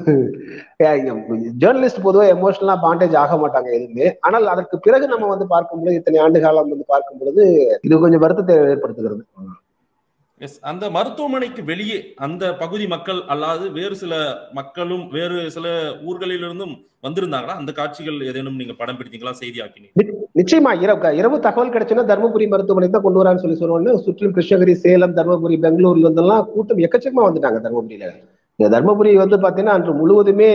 ஜேர்னலிஸ்ட் பொதுவாக எமோஷனலா பாண்டேஜ் ஆக மாட்டாங்க எதுவுமே ஆனால் அதற்கு பிறகு நம்ம வந்து பார்க்கும்பொழுது இத்தனை ஆண்டு காலம் வந்து பார்க்கும் பொழுது இது கொஞ்சம் வருத்தத்தை ஏற்படுத்துகிறது எஸ் அந்த மருத்துவமனைக்கு வெளியே அந்த பகுதி மக்கள் அல்லாது வேறு சில மக்களும் வேறு சில ஊர்களிலிருந்தும் வந்திருந்தாங்களா அந்த காட்சிகள் ஏதேனும் நீங்க படம் பிடித்தீங்களா செய்தி ஆக்கினீங்க நிச்சயமா இரவு இரவு தகவல் கிடைச்சுன்னா தருமபுரி மருத்துவமனை தான் கொண்டு வரான்னு சொல்லி சொல்லுவோம்னு சுற்றிலும் கிருஷ்ணகிரி சேலம் தருமபுரி பெங்களூர்ல இருந்தெல்லாம் கூட்டம் எக்கச்சக்கமா வந்துட்டாங்க தருமபுரியில இந்த தருமபுரி வந்து பாத்தீங்கன்னா அன்று முழுவதுமே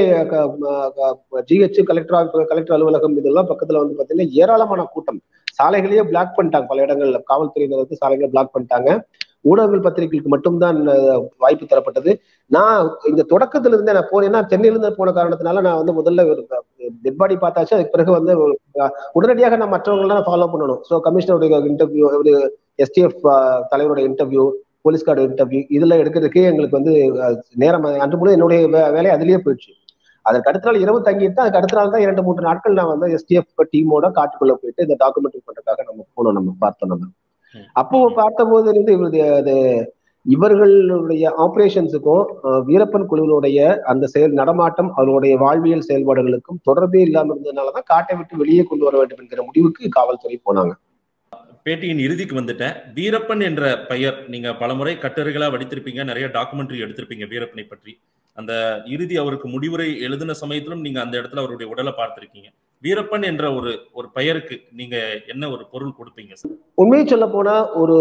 ஜிஹெச் கலெக்டர் ஆஃபீஸ் கலெக்டர் அலுவலகம் இதெல்லாம் பக்கத்துல வந்து பாத்தீங்கன்னா ஏராளமான கூட்டம் சாலைகளையே பிளாக் பண்ணிட்டாங்க பல இடங்கள்ல காவல்துறையினர் வந்து சாலைகளை பிளாக் பண்ணிட்டாங்க ஊடகங்கள் பத்திரிகைகளுக்கு மட்டும்தான் அஹ், வாய்ப்பு தரப்பட்டது நான் இந்த தொடக்கத்துல இருந்தே நான் போனேன்னா சென்னையில இருந்து போன காரணத்தினால நான் வந்து முதல்ல ஒரு டெட் பாடி பார்த்தாச்சு அதுக்கு பிறகு வந்து ஒரு, அஹ், உடனடியாக நான் மற்றவங்களாம் ஃபாலோ பண்ணணும் ஸோ கமிஷனருடைய இன்டர்வியூ ஒரு எஸ்டிஎஃப் தலைவருடைய இன்டர்வியூ போலீஸ் கார்டு இன்டர்வியூ இதெல்லாம் எடுக்கிறதுக்கே எங்களுக்கு வந்து அஹ், நேரம் அன்று முழு என்னுடைய வே- வேலை அதுலயே போயிடுச்சு அதற்கு அடுத்த நாள் இரவு தங்கிட்டு அதுக்கு அடுத்த நாள் தான் இரண்டு மூன்று நாட்கள் நான் வந்து எஸ்டிஎஃப் டீமோட காட்டுக்குள்ள போயிட்டு இந்த டாக்குமெண்ட்ரி பண்றதுக்காக நம்ம போனோம் நம்ம பார்த்தோம் நம்ம ம். அப்போ பார்த்தபோது இருந்து இவருடைய அது இவர்களுடைய ஆபரேஷன்ஸுக்கும் வீரப்பன் குழுவினுடைய அந்த செயல் நடமாட்டம் அவர்களுடைய வாழ்வியல் செயல்பாடுகளுக்கும் தொடர்பே இல்லாம இருந்ததுனாலதான் காட்டை விட்டு வெளியே கொண்டு வர வேண்டும் என்கிற முடிவுக்கு காவல்துறை போனாங்க பேட்டியின் இறுதிக்கு வந்துட்டேன் வீரப்பன் என்ற பெயர் நீங்க பலமுறை கட்டுரைகளா வடித்திருப்பீங்க நிறைய டாக்குமெண்ட்ரி எடுத்திருப்பீங்க வீரப்பனை பற்றி அந்த இறுதி அவருக்கு முடிவுரை எழுதின சமயத்திலும் நீங்க அந்த இடத்துல அவருடைய உடலை பார்த்திருக்கீங்க வீரப்பன் என்ற ஒரு ஒரு பெயருக்கு நீங்க என்ன ஒரு பொருள் கொடுப்பீங்க சார் உண்மையை சொல்ல போனா ஒரு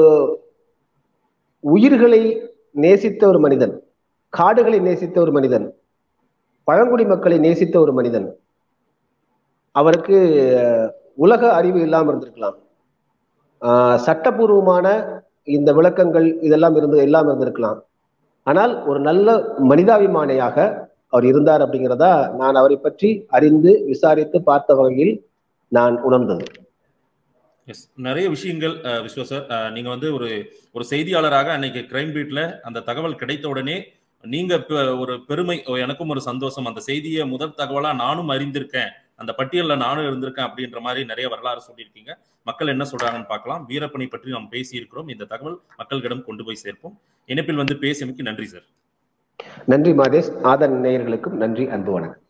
உயிர்களை நேசித்த ஒரு மனிதன் காடுகளை நேசித்த ஒரு மனிதன் பழங்குடி மக்களை நேசித்த ஒரு மனிதன் அவருக்கு அஹ், உலக அறிவு இல்லாம இருந்திருக்கலாம் ஆஹ், சட்டபூர்வமான இந்த விளக்கங்கள் இதெல்லாம் இருந்து எல்லாம் இருந்திருக்கலாம் ஆனால் ஒரு நல்ல மனிதாபிமானியாக அவர் இருந்தார் அப்படிங்கிறதா நான் அவரை பற்றி அறிந்து விசாரித்து பார்த்த வகையில் நான் உணர்ந்தது எஸ் நிறைய விஷயங்கள் அஹ், விஸ்வ சார் அஹ், நீங்க வந்து ஒரு ஒரு செய்தியாளராக அன்னைக்கு கிரைம் பீட்ல அந்த தகவல் கிடைத்த உடனே நீங்க பெ- ஒரு பெருமை ஓ, எனக்கும் ஒரு சந்தோஷம் அந்த செய்தியை முதல் தகவலா நானும் அறிந்திருக்கேன் அந்த பட்டியல்ல நானும் இருந்திருக்கேன் அப்படின்ற மாதிரி நிறைய வரலாறு சொல்லியிருக்கீங்க மக்கள் என்ன சொல்றாங்கன்னு பார்க்கலாம் வீரப்பனை பற்றி நாம் பேசி இருக்கிறோம் இந்த தகவல் மக்களிடம் கொண்டு போய் சேர்ப்போம் இணைப்பில் வந்து பேசியமைக்கு நன்றி சார் நன்றி மாதேஷ் ஆதன் நேயர்களுக்கும் நன்றி அன்பு வணக்கம்